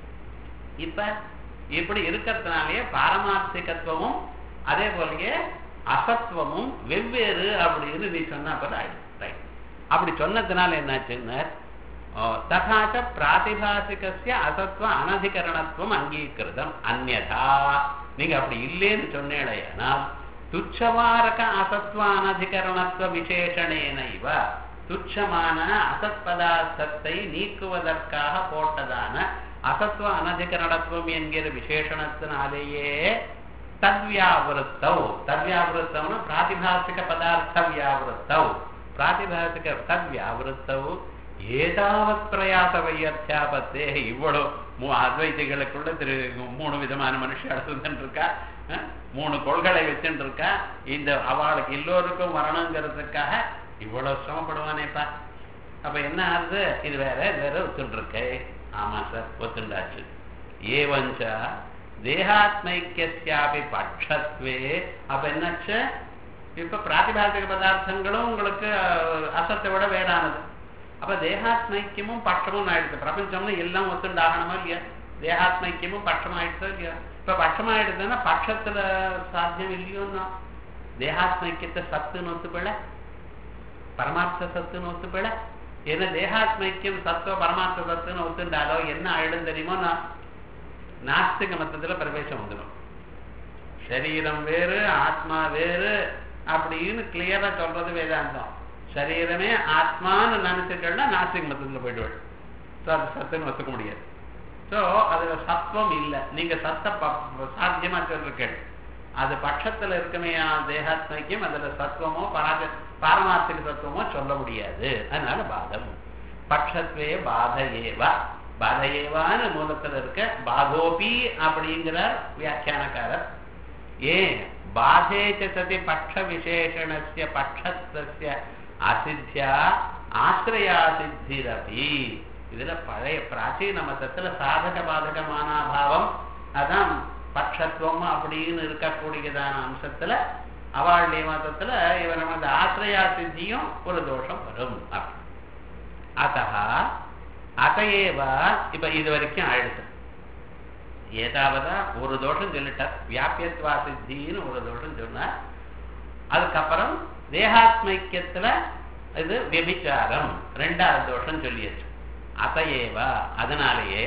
இப்ப இப்படி இருக்கிறதுனாலே பாரமார்த்திகத்துவமும் அதே போலயே அசத்துவமும் வெவ்வேறு அப்படின்னு நீ சொன்ன ரைட் அப்படி சொன்னதுனால என்னாச்சுன்னா தகாச்ச பிராதிபாசிகசிய அசத்வ அனதிகரணத்துவம் அங்கீகிருதம் அந்நதா நீங்க அப்படி இல்லைன்னு சொன்னேடையானால் துச்சவாரக அசத்வ அனதிகரணத்துவ விசேஷணேன இவ துச்சமான அசத் பதார்த்தத்தை நீக்குவதற்காக போட்டதான அசத்வ அனதிகரணத்துவம் என்கிற விசேஷணத்தினாலேயே தத்வியாவிருத்தௌ தத்வியாவிருத்தம்னு பிராதிபாசிக பதார்த்த வியாவிருத்தௌ பிராதிபாசிக தத்வியாவிருத்தௌ ஏதாவத் பிரயாச வையர்த்தியாபத்தே இவ்வளவு அத்வைதிகளுக்குள்ள திரு மூணு விதமான மனுஷன் இருக்கா மூணு கொள்களை வச்சுட்டு இருக்கா இந்த அவளுக்கு எல்லோருக்கும் வரணுங்கிறதுக்காக இவ்வளவு சிரமப்படுவானேப்பா அப்ப என்ன ஆகுது இது வேற இது வேற ஒத்துட்டு இருக்கு ஆமா சார் ஒத்துண்டாச்சு ஏவஞ்சா தேகாத்மைக்கியாபி பட்சத்வே அப்ப என்னாச்சு இப்ப பிராதிபாசிக பதார்த்தங்களும் உங்களுக்கு அசத்தை விட வேறானது அப்ப தேகாத்மைக்கியமும் பட்சமும் ஆயிடுது பிரபஞ்சம்னு எல்லாம் ஒத்துண்டாகணுமா இல்லையா தேகாத்மைக்கியமும் பட்சம் ஆயிடுச்சோ இல்லையா இப்ப பட்சம் ஆயிடுதுன்னா பட்சத்துல சாத்தியம் இல்லையோன்னா தேகாத்மைக்கியத்தை சத்துன்னு ஒத்துப்பட பரமார்த்த சத்துன்னு ஒத்துப்பட ஏன்னா தேகாத்மைக்கியம் சத்துவ பரமார்த்த சத்துன்னு ஒத்துண்டாலோ என்ன ஆயிடும் தெரியுமோ நாஸ்திக மத்தத்துல பிரவேசம் வந்துடும் சரீரம் வேறு ஆத்மா வேறு அப்படின்னு கிளியரா சொல்றது வேதாந்தம் சரீரமே ஆத்மான்னு நினைச்சுட்டா நாஸ்திக மத்தத்துல போயிடுவாள் ஸோ அது சத்துன்னு ஒத்துக்க முடியாது ஸோ அதுல சத்துவம் இல்லை நீங்க சத்த சாத்தியமா சொல்லிருக்கேன் அது பட்சத்துல இருக்குமே தேகாத்மைக்கும் அதுல சத்துவமோ பராஜ பாரமார்த்திக சத்துவமோ சொல்ல முடியாது அதனால பாதம் பட்சத்வே பாத ஏவா பாத ஏவான்னு மூலத்துல இருக்க பாதோபி அப்படிங்கிறார் வியாக்கியானக்காரர் ஏன் பாதேச்ச சதி பட்ச விசேஷணஸ்ய பட்சத்தஸ்ய அசித்தியா ஆசிரியாசித்திரபி இதுல பழைய பிராச்சீன மதத்துல சாதக பாதகமான அபாவம் அதான் பட்சத்துவம் அப்படின்னு இருக்கக்கூடியதான அம்சத்துல அவாளுடைய மதத்துல இவர் அந்த ஆசிரியா சித்தியும் ஒரு தோஷம் வரும் அத்த அதையேவ இப்ப இது வரைக்கும் ஆயிடுச்சு ஏதாவதா ஒரு தோஷம் சொல்லிட்டார் வியாபியத்வா சித்தின்னு ஒரு தோஷம் சொன்னார் அதுக்கப்புறம் தேகாத்மைக்கியத்துல இது வெபிச்சாரம் ரெண்டாவது தோஷம் சொல்லியாச்சு அதையேவா அதனாலேயே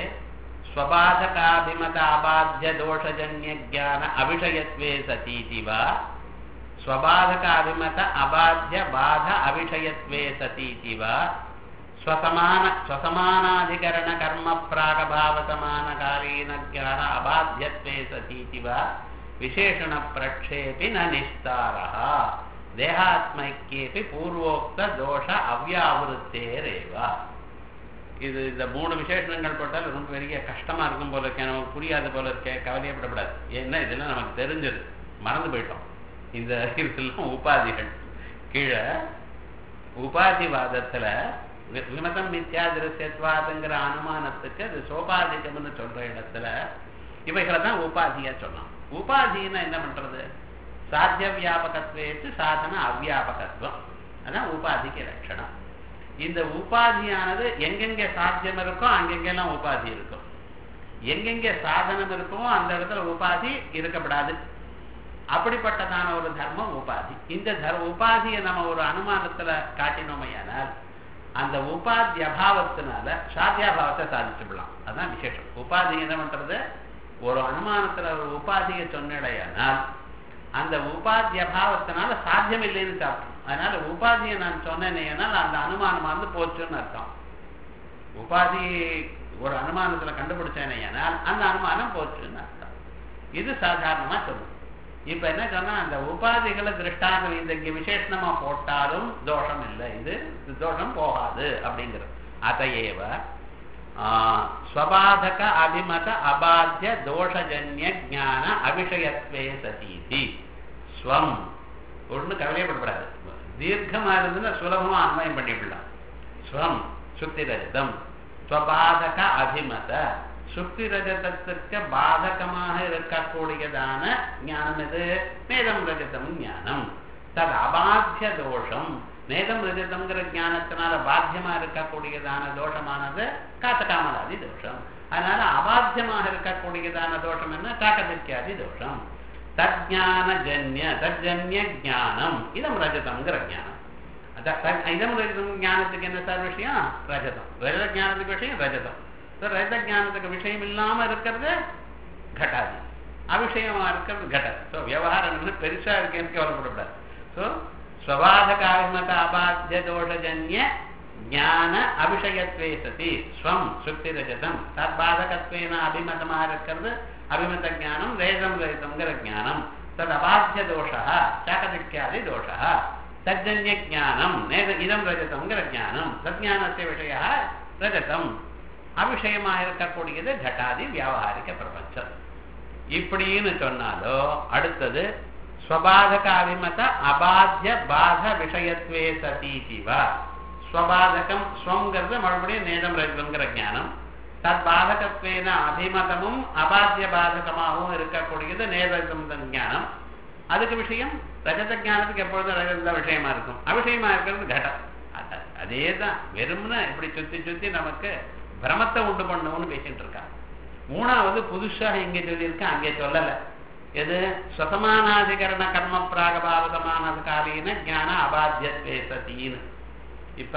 ஸ்வபாதகாபிமத அபாத்திய தோஷஜன்ய ஜான அபிஷயத்வே சதீதி வா ஸ்வபாதக அபிமத அபாத்திய பாத அவிஷயத்வே சதீதி வா ஸ்வசமான ஸ்வசமானாதிகரண கர்ம பிராகபாவ சமான காலீன ஞான அபாத்தியத்வே சதீதி வா விசேஷண பிரக்ஷேபி ந நிஸ்தாரः தேகாத்மைக்கேபி பூர்வோக்த தோஷ அவ்யாவிருத்தேரேவா இது இந்த மூணு விசேஷணங்கள் போட்டால் ரொம்ப பெரிய கஷ்டமா இருக்கும் போல இருக்கே நமக்கு புரியாது போல இருக்கே கவலையப்படக்கூடாது ஏன்னா இதெல்லாம் நமக்கு தெரிஞ்சது மறந்து போயிட்டோம் இந்த இதெல்லாம் உபாதிகள் கீழே உபாதிவாதத்துல வி- விமதம் மித்யாதிரசியத்வாதுங்கிற அனுமானத்துக்கு அது சோபாதிகம்னு சொல்ற இடத்துல இவைகளை தான் உபாதியா சொன்னோம் உபாதின்னா என்ன பண்றது சாத்திய வியாபகத்வேத்து சாதன அவ்வியாபகத்துவம் அதான் உபாதிக்கு லட்சணம் இந்த உபாதியானது எங்கெங்க சாத்தியம் இருக்கோ அங்கெங்கெல்லாம் உபாதி இருக்கும் எங்கெங்க சாதனம் இருக்குமோ அந்த இடத்துல உபாதி இருக்கப்படாது அப்படிப்பட்டதான ஒரு தர்மம் உபாதி இந்த தர் உபாதியை நம்ம ஒரு அனுமானத்துல காட்டினோமையானால் அந்த உபாதி அபாவத்தினால சாத்தியாபாவத்தை சாதிச்சுடலாம் அதான் விசேஷம் உபாதி என்ன பண்றது ஒரு அனுமானத்துல ஒரு உபாதியை சொன்னடையானால் அந்த உபாதி அபாவத்தினால சாத்தியம் இல்லைன்னு சாப்பிடும் அதனால உபாதியை நான் சொன்னேனேனால் அந்த அனுமானம் வந்து போச்சுன்னு அர்த்தம் உபாதி ஒரு அனுமானத்துல கண்டுபிடிச்சேனேயானால் அந்த அனுமானம் போச்சுன்னு அர்த்தம் இது சாதாரணமா சொல்லுது இப்ப என்ன சொன்னா அந்த உபாதிகளை திருஷ்டாந்தம் இந்த இங்க விசேஷணமா போட்டாலும் தோஷம் இல்லை இது தோஷம் போகாது அப்படிங்கிறது அதையேவ ஆஹ், ஸ்வபாதக அபிமத அபாத்திய தோஷஜன்ய ஞான அபிஷயத்வே சதீதி ஸ்வம் ஒண்ணு கவலையப்படக்கூடாது தீர்க்கமா இருந்துன்னா சுலபமா அன்வயம் பண்ணிவிடலாம் ஸ்வம் சுத்தி ரஜதம் ஸ்வபாதக அபிமத சுத்தி ரஜதத்திற்கு பாதகமாக இருக்கக்கூடியதான ஞானம் எது நேதம் ரஜதம் ஞானம் தது அபாத்திய தோஷம் நேதம் ரஜதம்ங்கிற ஞானத்தினால பாத்தியமா இருக்கக்கூடியதான தோஷமானது காத்தகாமலாதி தோஷம் அதனால அபாத்தியமாக இருக்கக்கூடியதான தோஷம் என்ன காக்கதித்யாதி தோஷம் தஜ்ஞான ஜன்ய தஜ்ஜன்ய ஞானம் இதம் ரஜதம்ங்கிற ஞானம் அதான் த- இதம் ரஜதம் ஞானத்துக்கு என்ன சார் விஷயம் ரஜதம் ரஜத ஞானத்துக்கு விஷயம் ரஜதம் So, ரஜத ஞானத்துக்கு விஷயம் இல்லாம இருக்கிறது கட்டாதி அவிஷயமா இருக்கிறது கட்டது ஸோ விவகாரம் என்ன பெருசா இருக்கேன்னு கவலைப்படக்கூடாது ஸோ ஸ்வபாதக அபிமத அபாத்திய தோஷஜன்ய ஞான அபிஷயத்வே சதி ஸ்வம் சுத்தி ரஜதம் தற்பாதகத்வேன அபிமதமாக இருக்கிறது அபிமத ஞானம் ரேதம் ரேதம்ங்கிற ஞானம் தத் அபாத்திய தோஷா சாகதித்யாதி தோஷா தஜ்ஜன்ய ஞானம் நேத இதம் ரஜதம்ங்கிற ஞானம் தஜ்ஞானத்தை விஷய ரஜதம் அவிஷயமாக இருக்கக்கூடியது ஜட்டாதி வியாபாரிக பிரபஞ்சம் இப்படின்னு சொன்னாலோ அடுத்தது ஸ்வபாதக அபிமத அபாத்திய பாத விஷயத்வே சதீதிவா ஸ்வபாதகம் ஸ்வங்கிறது மறுபடியும் நேதம் ரஜதம்ங்கிற ஞானம் தத் பாதகத்வேன அபிமதமும் அபாத்திய பாதகமாகவும் இருக்கக்கூடியது நேதம் ஞானம் அதுக்கு விஷயம் ரஜத ஞானத்துக்கு எப்பொழுதும் ரஜத விஷயமா இருக்கும் அவிஷயமா இருக்கிறது கடம் அத- அதேதான் வெறும்னு இப்படி சுத்தி சுத்தி நமக்கு பிரமத்தை உண்டு பண்ணணும்னு பேசிட்டு இருக்காங்க மூணாவது புதுசா இங்க சொல்லியிருக்கேன் அங்கே சொல்லல எது சுசமானாதிகரண கர்ம பிராகபாவதமான காலீன ஞான அபாத்தியத்வே சதின்னு இப்ப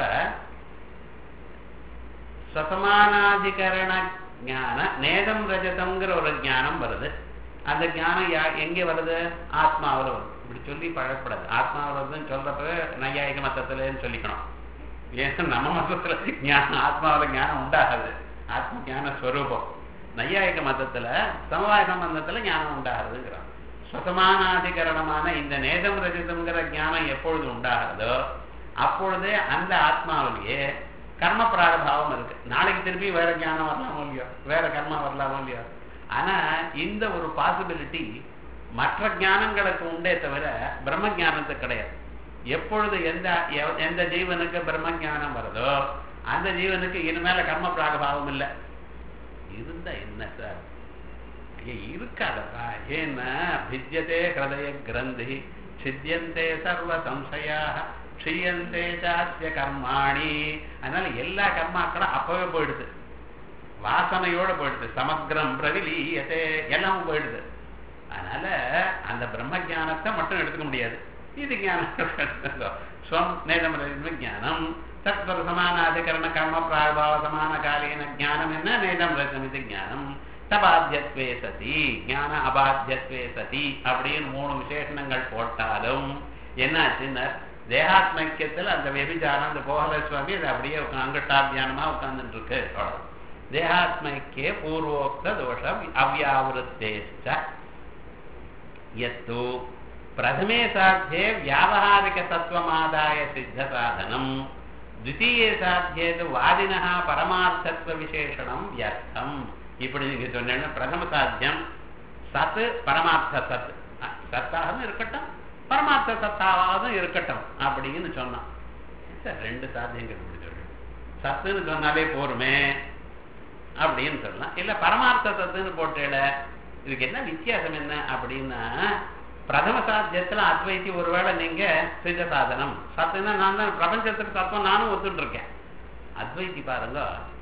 சுசமானாதிகரண ஞான நேதம் ரஜதம்ங்கிற ஒரு ஞானம் வருது அந்த ஞானம் யா- எங்க வருது ஆத்மாவில் வருது இப்படி சொல்லி பழக்கப்படாது ஆத்மாவில் வருதுன்னு சொல்றப்ப நையாயிக மத்தத்துலன்னு சொல்லிக்கணும் ஏன்னா நம்ம மதத்துல ஞானம் ஆத்மாவில் ஞானம் உண்டாகாது ஆத்ம ஞான ஸ்வரூபம் நையாயிக மதத்துல சமவாய சம்பந்தத்துல ஞானம் உண்டாகுதுங்கிறான் சுசமானாதிகரணமான இந்த நேதம் ரஜிதம்ங்கிற ஞானம் எப்பொழுது உண்டாகிறதோ அப்பொழுதே அந்த ஆத்மாவிலேயே கர்ம பிராரபாவம் இருக்கு நாளைக்கு திருப்பி வேற ஞானம் வரலாமோ இல்லையோ வேற கர்மா வரலாமோ இல்லையோ ஆனா இந்த ஒரு பாசிபிலிட்டி மற்ற ஞானங்களுக்கு உண்டே தவிர பிரம்ம ஞானத்துக்கு கிடையாது எப்பொழுது எந்த எவ- எந்த ஜீவனுக்கு பிரம்ம ஞானம் வருதோ அந்த ஜீவனுக்கு இனிமேல கர்ம பிராகபாவம் இல்லை இருந்தா என்ன சார் ஐயா, இருக்காதப்பா ஏன்னா பிஜ்யதே ஹிருதய கிரந்தி சித்தியந்தே சர்வ சம்சயாக க்ஷீயந்தே சாத்திய கர்மாணி அதனால எல்லா கர்மாக்களும் அப்பவே போயிடுது வாசனையோட போயிடுது சமக்ரம் பிரவிலீயத்தே எல்லாம் போயிடுது அதனால அந்த பிரம்ம ஞானத்தை மட்டும் எடுத்துக்க முடியாது இது ஞானம் ஸ்வம் நேதம் ரஜிதம் ஞானம் தத்பர சமானாதிகரண கர்ம பிராபாவ சமான காலீன ஞானம் என்ன நேதம் ரஜம் இது ஞானம் சித்தபாத்தியத்வே சதி ஞான அபாத்தியத்வே சதி அப்படின்னு மூணு விசேஷணங்கள் போட்டாலும் என்னாச்சுன்னா தேகாத்மைக்கியத்தில் அந்த வெபிச்சாரம் அந்த கோகல சுவாமி அது அப்படியே அங்கட்டாபியானமா உட்கார்ந்துட்டு இருக்கு அவ்வளவு தேகாத்மைக்கே பூர்வோக்த தோஷம் அவ்யாவிருத்தேச்ச எத்து பிரதமே சாத்தியே வியாவகாரிக தத்துவமாதாய சித்த சாதனம் द्वितीये साध्ये तु वादिनः परमार्थत्वविशेषणं व्यर्थम् இப்படி நீங்க சொன்னேன்னா பிரதம சாத்தியம் சத் பரமார்த்த சத் சத்தாகவும் இருக்கட்டும் பரமார்த்த சத்தாவாகவும் இருக்கட்டும் அப்படின்னு சொன்னான் சார் ரெண்டு சாத்தியம் கண்டுபிடிச்சு சத்துன்னு சொன்னாலே போருமே அப்படின்னு சொல்லலாம் இல்ல பரமார்த்த சத்துன்னு போட்டேல இதுக்கு என்ன வித்தியாசம் என்ன அப்படின்னா பிரதம சாத்தியத்துல அத்வைத்தி ஒருவேளை நீங்க சித்த சாதனம் சத்துனா நான் தான் பிரபஞ்சத்துக்கு தத்துவம் நானும் ஒத்துட்டு இருக்கேன் அத்வைத்தி பாருங்க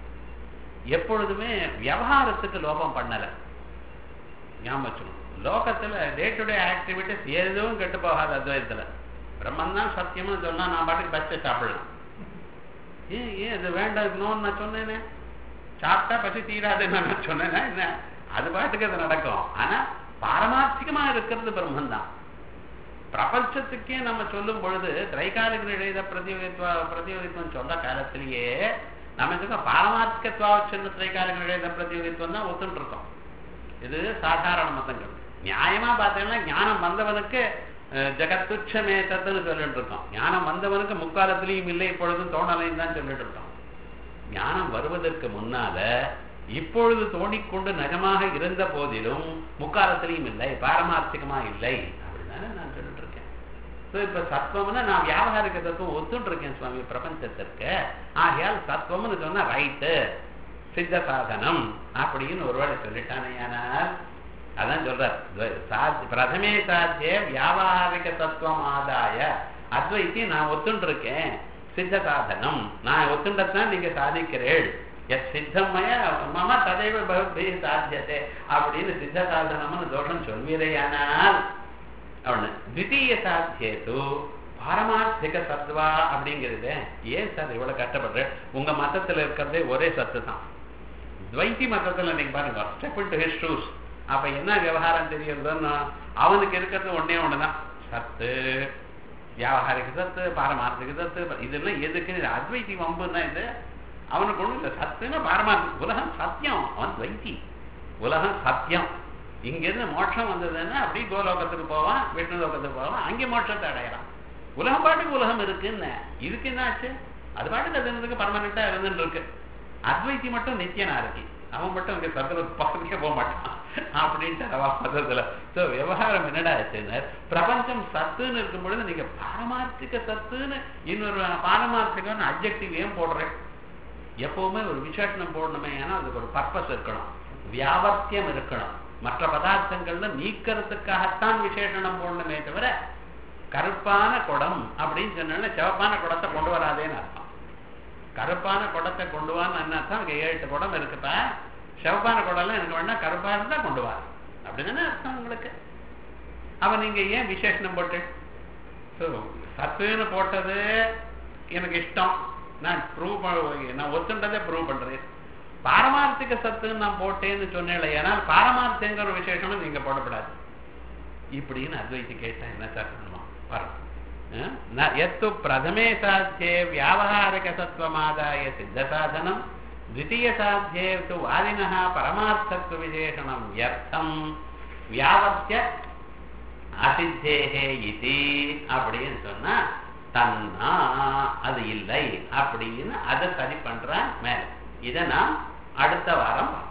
எப்பொழுதுமே விவகாரத்துக்கு லோபம் பண்ணல ஞாபகம் வச்சுக்கணும் லோகத்துல டே டு டே ஆக்டிவிட்டிஸ் எதுவும் கெட்டு போகாது அத்வைத்தத்துல பிரம்மன் தான் சத்தியம்னு சொன்னா நான் பாட்டுக்கு பச்சை சாப்பிடலாம் ஏன் ஏன் இது வேண்டாம் இருக்கணும்னு நான் சொன்னேனே சாப்பிட்டா பசி தீராதுன்னு நான் சொன்னேன்னா என்ன அது பாட்டுக்கு அது நடக்கும் ஆனா பாரமார்த்திகமா இருக்கிறது பிரம்மன் தான் பிரபஞ்சத்துக்கே நம்ம சொல்லும் பொழுது திரைகாலிகள் எழுத பிரதியோகித்வ பிரதியோகித்துவம் சொல்ல காலத்திலேயே நம்ம இதுக்கு பாரமார்த்திகத்வாவச்சன திரைகாலிகள் எழுத பிரதியோகித்துவம் தான் ஒத்துட்டு இருக்கோம் இது சாதாரண மதங்கள் நியாயமா பார்த்தீங்கன்னா ஞானம் வந்தவனுக்கு ஜெகத்துச்சமே தத்துன்னு சொல்லிட்டு இருக்கோம் ஞானம் வந்தவனுக்கு முக்காலத்திலையும் இல்லை இப்பொழுதும் தோணலையும் தான் சொல்லிட்டு இருக்கோம் ஞானம் வருவதற்கு முன்னால இப்பொழுது தோணிக்கொண்டு நகமாக இருந்த போதிலும் முக்காலத்திலையும் இல்லை பாரமார்த்திகமா இல்லை அப்படிதானே நான் சொல்லிட்டு இருக்கேன் ஸோ இப்ப சத்வம்னா நான் வியாபாரிக தத்துவம் ஒத்துட்டு இருக்கேன் சுவாமி பிரபஞ்சத்திற்கு ஆகையால் சத்வம்னு சொன்னா ரைட்டு சித்த சாதனம் அப்படின்னு ஒருவேளை சொல்லிட்டானேயானால் அதான் சொல்றார் பிரதமே சாத்திய வியாபாரிக தத்துவம் ஆதாய அத்வைத்தி நான் ஒத்துண்டு இருக்கேன் சித்த சாதனம் நான் ஒத்துண்டத்தான் நீங்க சாதிக்கிறேள் எஸ் சித்தமய மம ததைவ பகுதி சாத்தியத்தை அப்படின்னு சித்த சாதனம்னு தோஷம் சொல்வீரையானால் அவனு தித்தீய சாத்தியத்து பாரமார்த்திக சத்வா அப்படிங்கிறது ஏன் சார் இவ்வளவு கஷ்டப்படுற உங்க மதத்துல இருக்கிறதே ஒரே சத்து தான் துவைத்தி மதத்துல நீங்க பாருங்க ஸ்டெப் இன்டு ஹிஸ் ஷூஸ் அப்ப என்ன விவகாரம் தெரியறதுன்னு அவனுக்கு இருக்கிறது ஒன்னே ஒண்ணுதான் சத்து வியாபாரிக சத்து பாரமார்த்திக சத்து இதெல்லாம் எதுக்கு அத்வைத்தி வம்புன்னா இது அவனுக்கு ஒண்ணும் இல்லை சத்துன்னா பாரமார்த்தி உலகம் சத்தியம் அவன் துவைத்தி உலகம் சத்தியம் இங்கிருந்து மோட்சம் வந்ததுன்னா அப்படி கோலோகத்துக்கு போவான் விஷ்ணு லோகத்துக்கு போவான் அங்கே மோட்சத்தை அடையலாம் உலகம் பாட்டுக்கு உலகம் இருக்குன்னு இதுக்கு என்ன ஆச்சு அது பாட்டுக்கு அது இருந்துக்கு பர்மனண்டா இருந்துட்டு இருக்கு அத்வைத்தி மட்டும் நித்தியனா இருக்கு அவன் மட்டும் இங்க சத்துல பக்கத்துக்கே போக மாட்டான் அப்படின்ட்டு அவ மதத்துல சோ விவகாரம் என்னடா ஆச்சுன்னு பிரபஞ்சம் சத்துன்னு இருக்கும் பொழுது நீங்க பாரமார்த்திக சத்துன்னு இன்னொரு பாரமார்த்திகம்னு அப்ஜெக்டிவ் ஏன் போடுறேன் எப்பவுமே ஒரு விசேஷனம் போடணுமே ஏன்னா அதுக்கு ஒரு பர்பஸ் இருக்கணும் வியாபத்தியம் இருக்கணும் மற்ற பதார்த்தங்கள்ல நீக்கிறதுக்காகத்தான் விசேஷனம் போடணுமே தவிர கருப்பான குடம் அப்படின்னு சொன்னா சிவப்பான குடத்தை கொண்டு வராதேன்னு அர்த்தம் கருப்பான குடத்தை கொண்டு வான்னு என்ன அர்த்தம் அங்கே ஏழு எட்டு குடம் இருக்குப்பா சிவப்பான குடம்லாம் எனக்கு வேணா கருப்பா இருந்தா கொண்டு வா அப்படின்னு அர்த்தம் உங்களுக்கு அவன் நீங்க ஏன் விசேஷனம் போட்டு ஸோ சத்துன்னு போட்டது எனக்கு இஷ்டம் நான் ப்ரூவ் நான் ஒத்துண்டதை ப்ரூவ் பண்றேன் பாரமார்த்திக சத்துன்னு நான் போட்டேன்னு சொன்னேன் ஏன்னால் பாரமார்த்திங்கிற விசேஷமும் நீங்க போடப்படாது இப்படின்னு அத்வைத்தி கேட்டா என்ன சார் பண்ணுவான் பாருங்க எத்து பிரதமே சாத்தியே வியாவகாரிக சத்வமாதாய சித்த சாதனம் द्वितीय साध्ये तु वादिनः परमार्थत्वविशेषणं व्यर्थं வியாவர்த்திய அசித்தேகே இது அப்படின்னு சொன்னா தன்னா அது இல்லை அப்படின்னு அதை சரி பண்றான் மேல இதை நாம் அடுத்த வாரம் பார்ப்போம்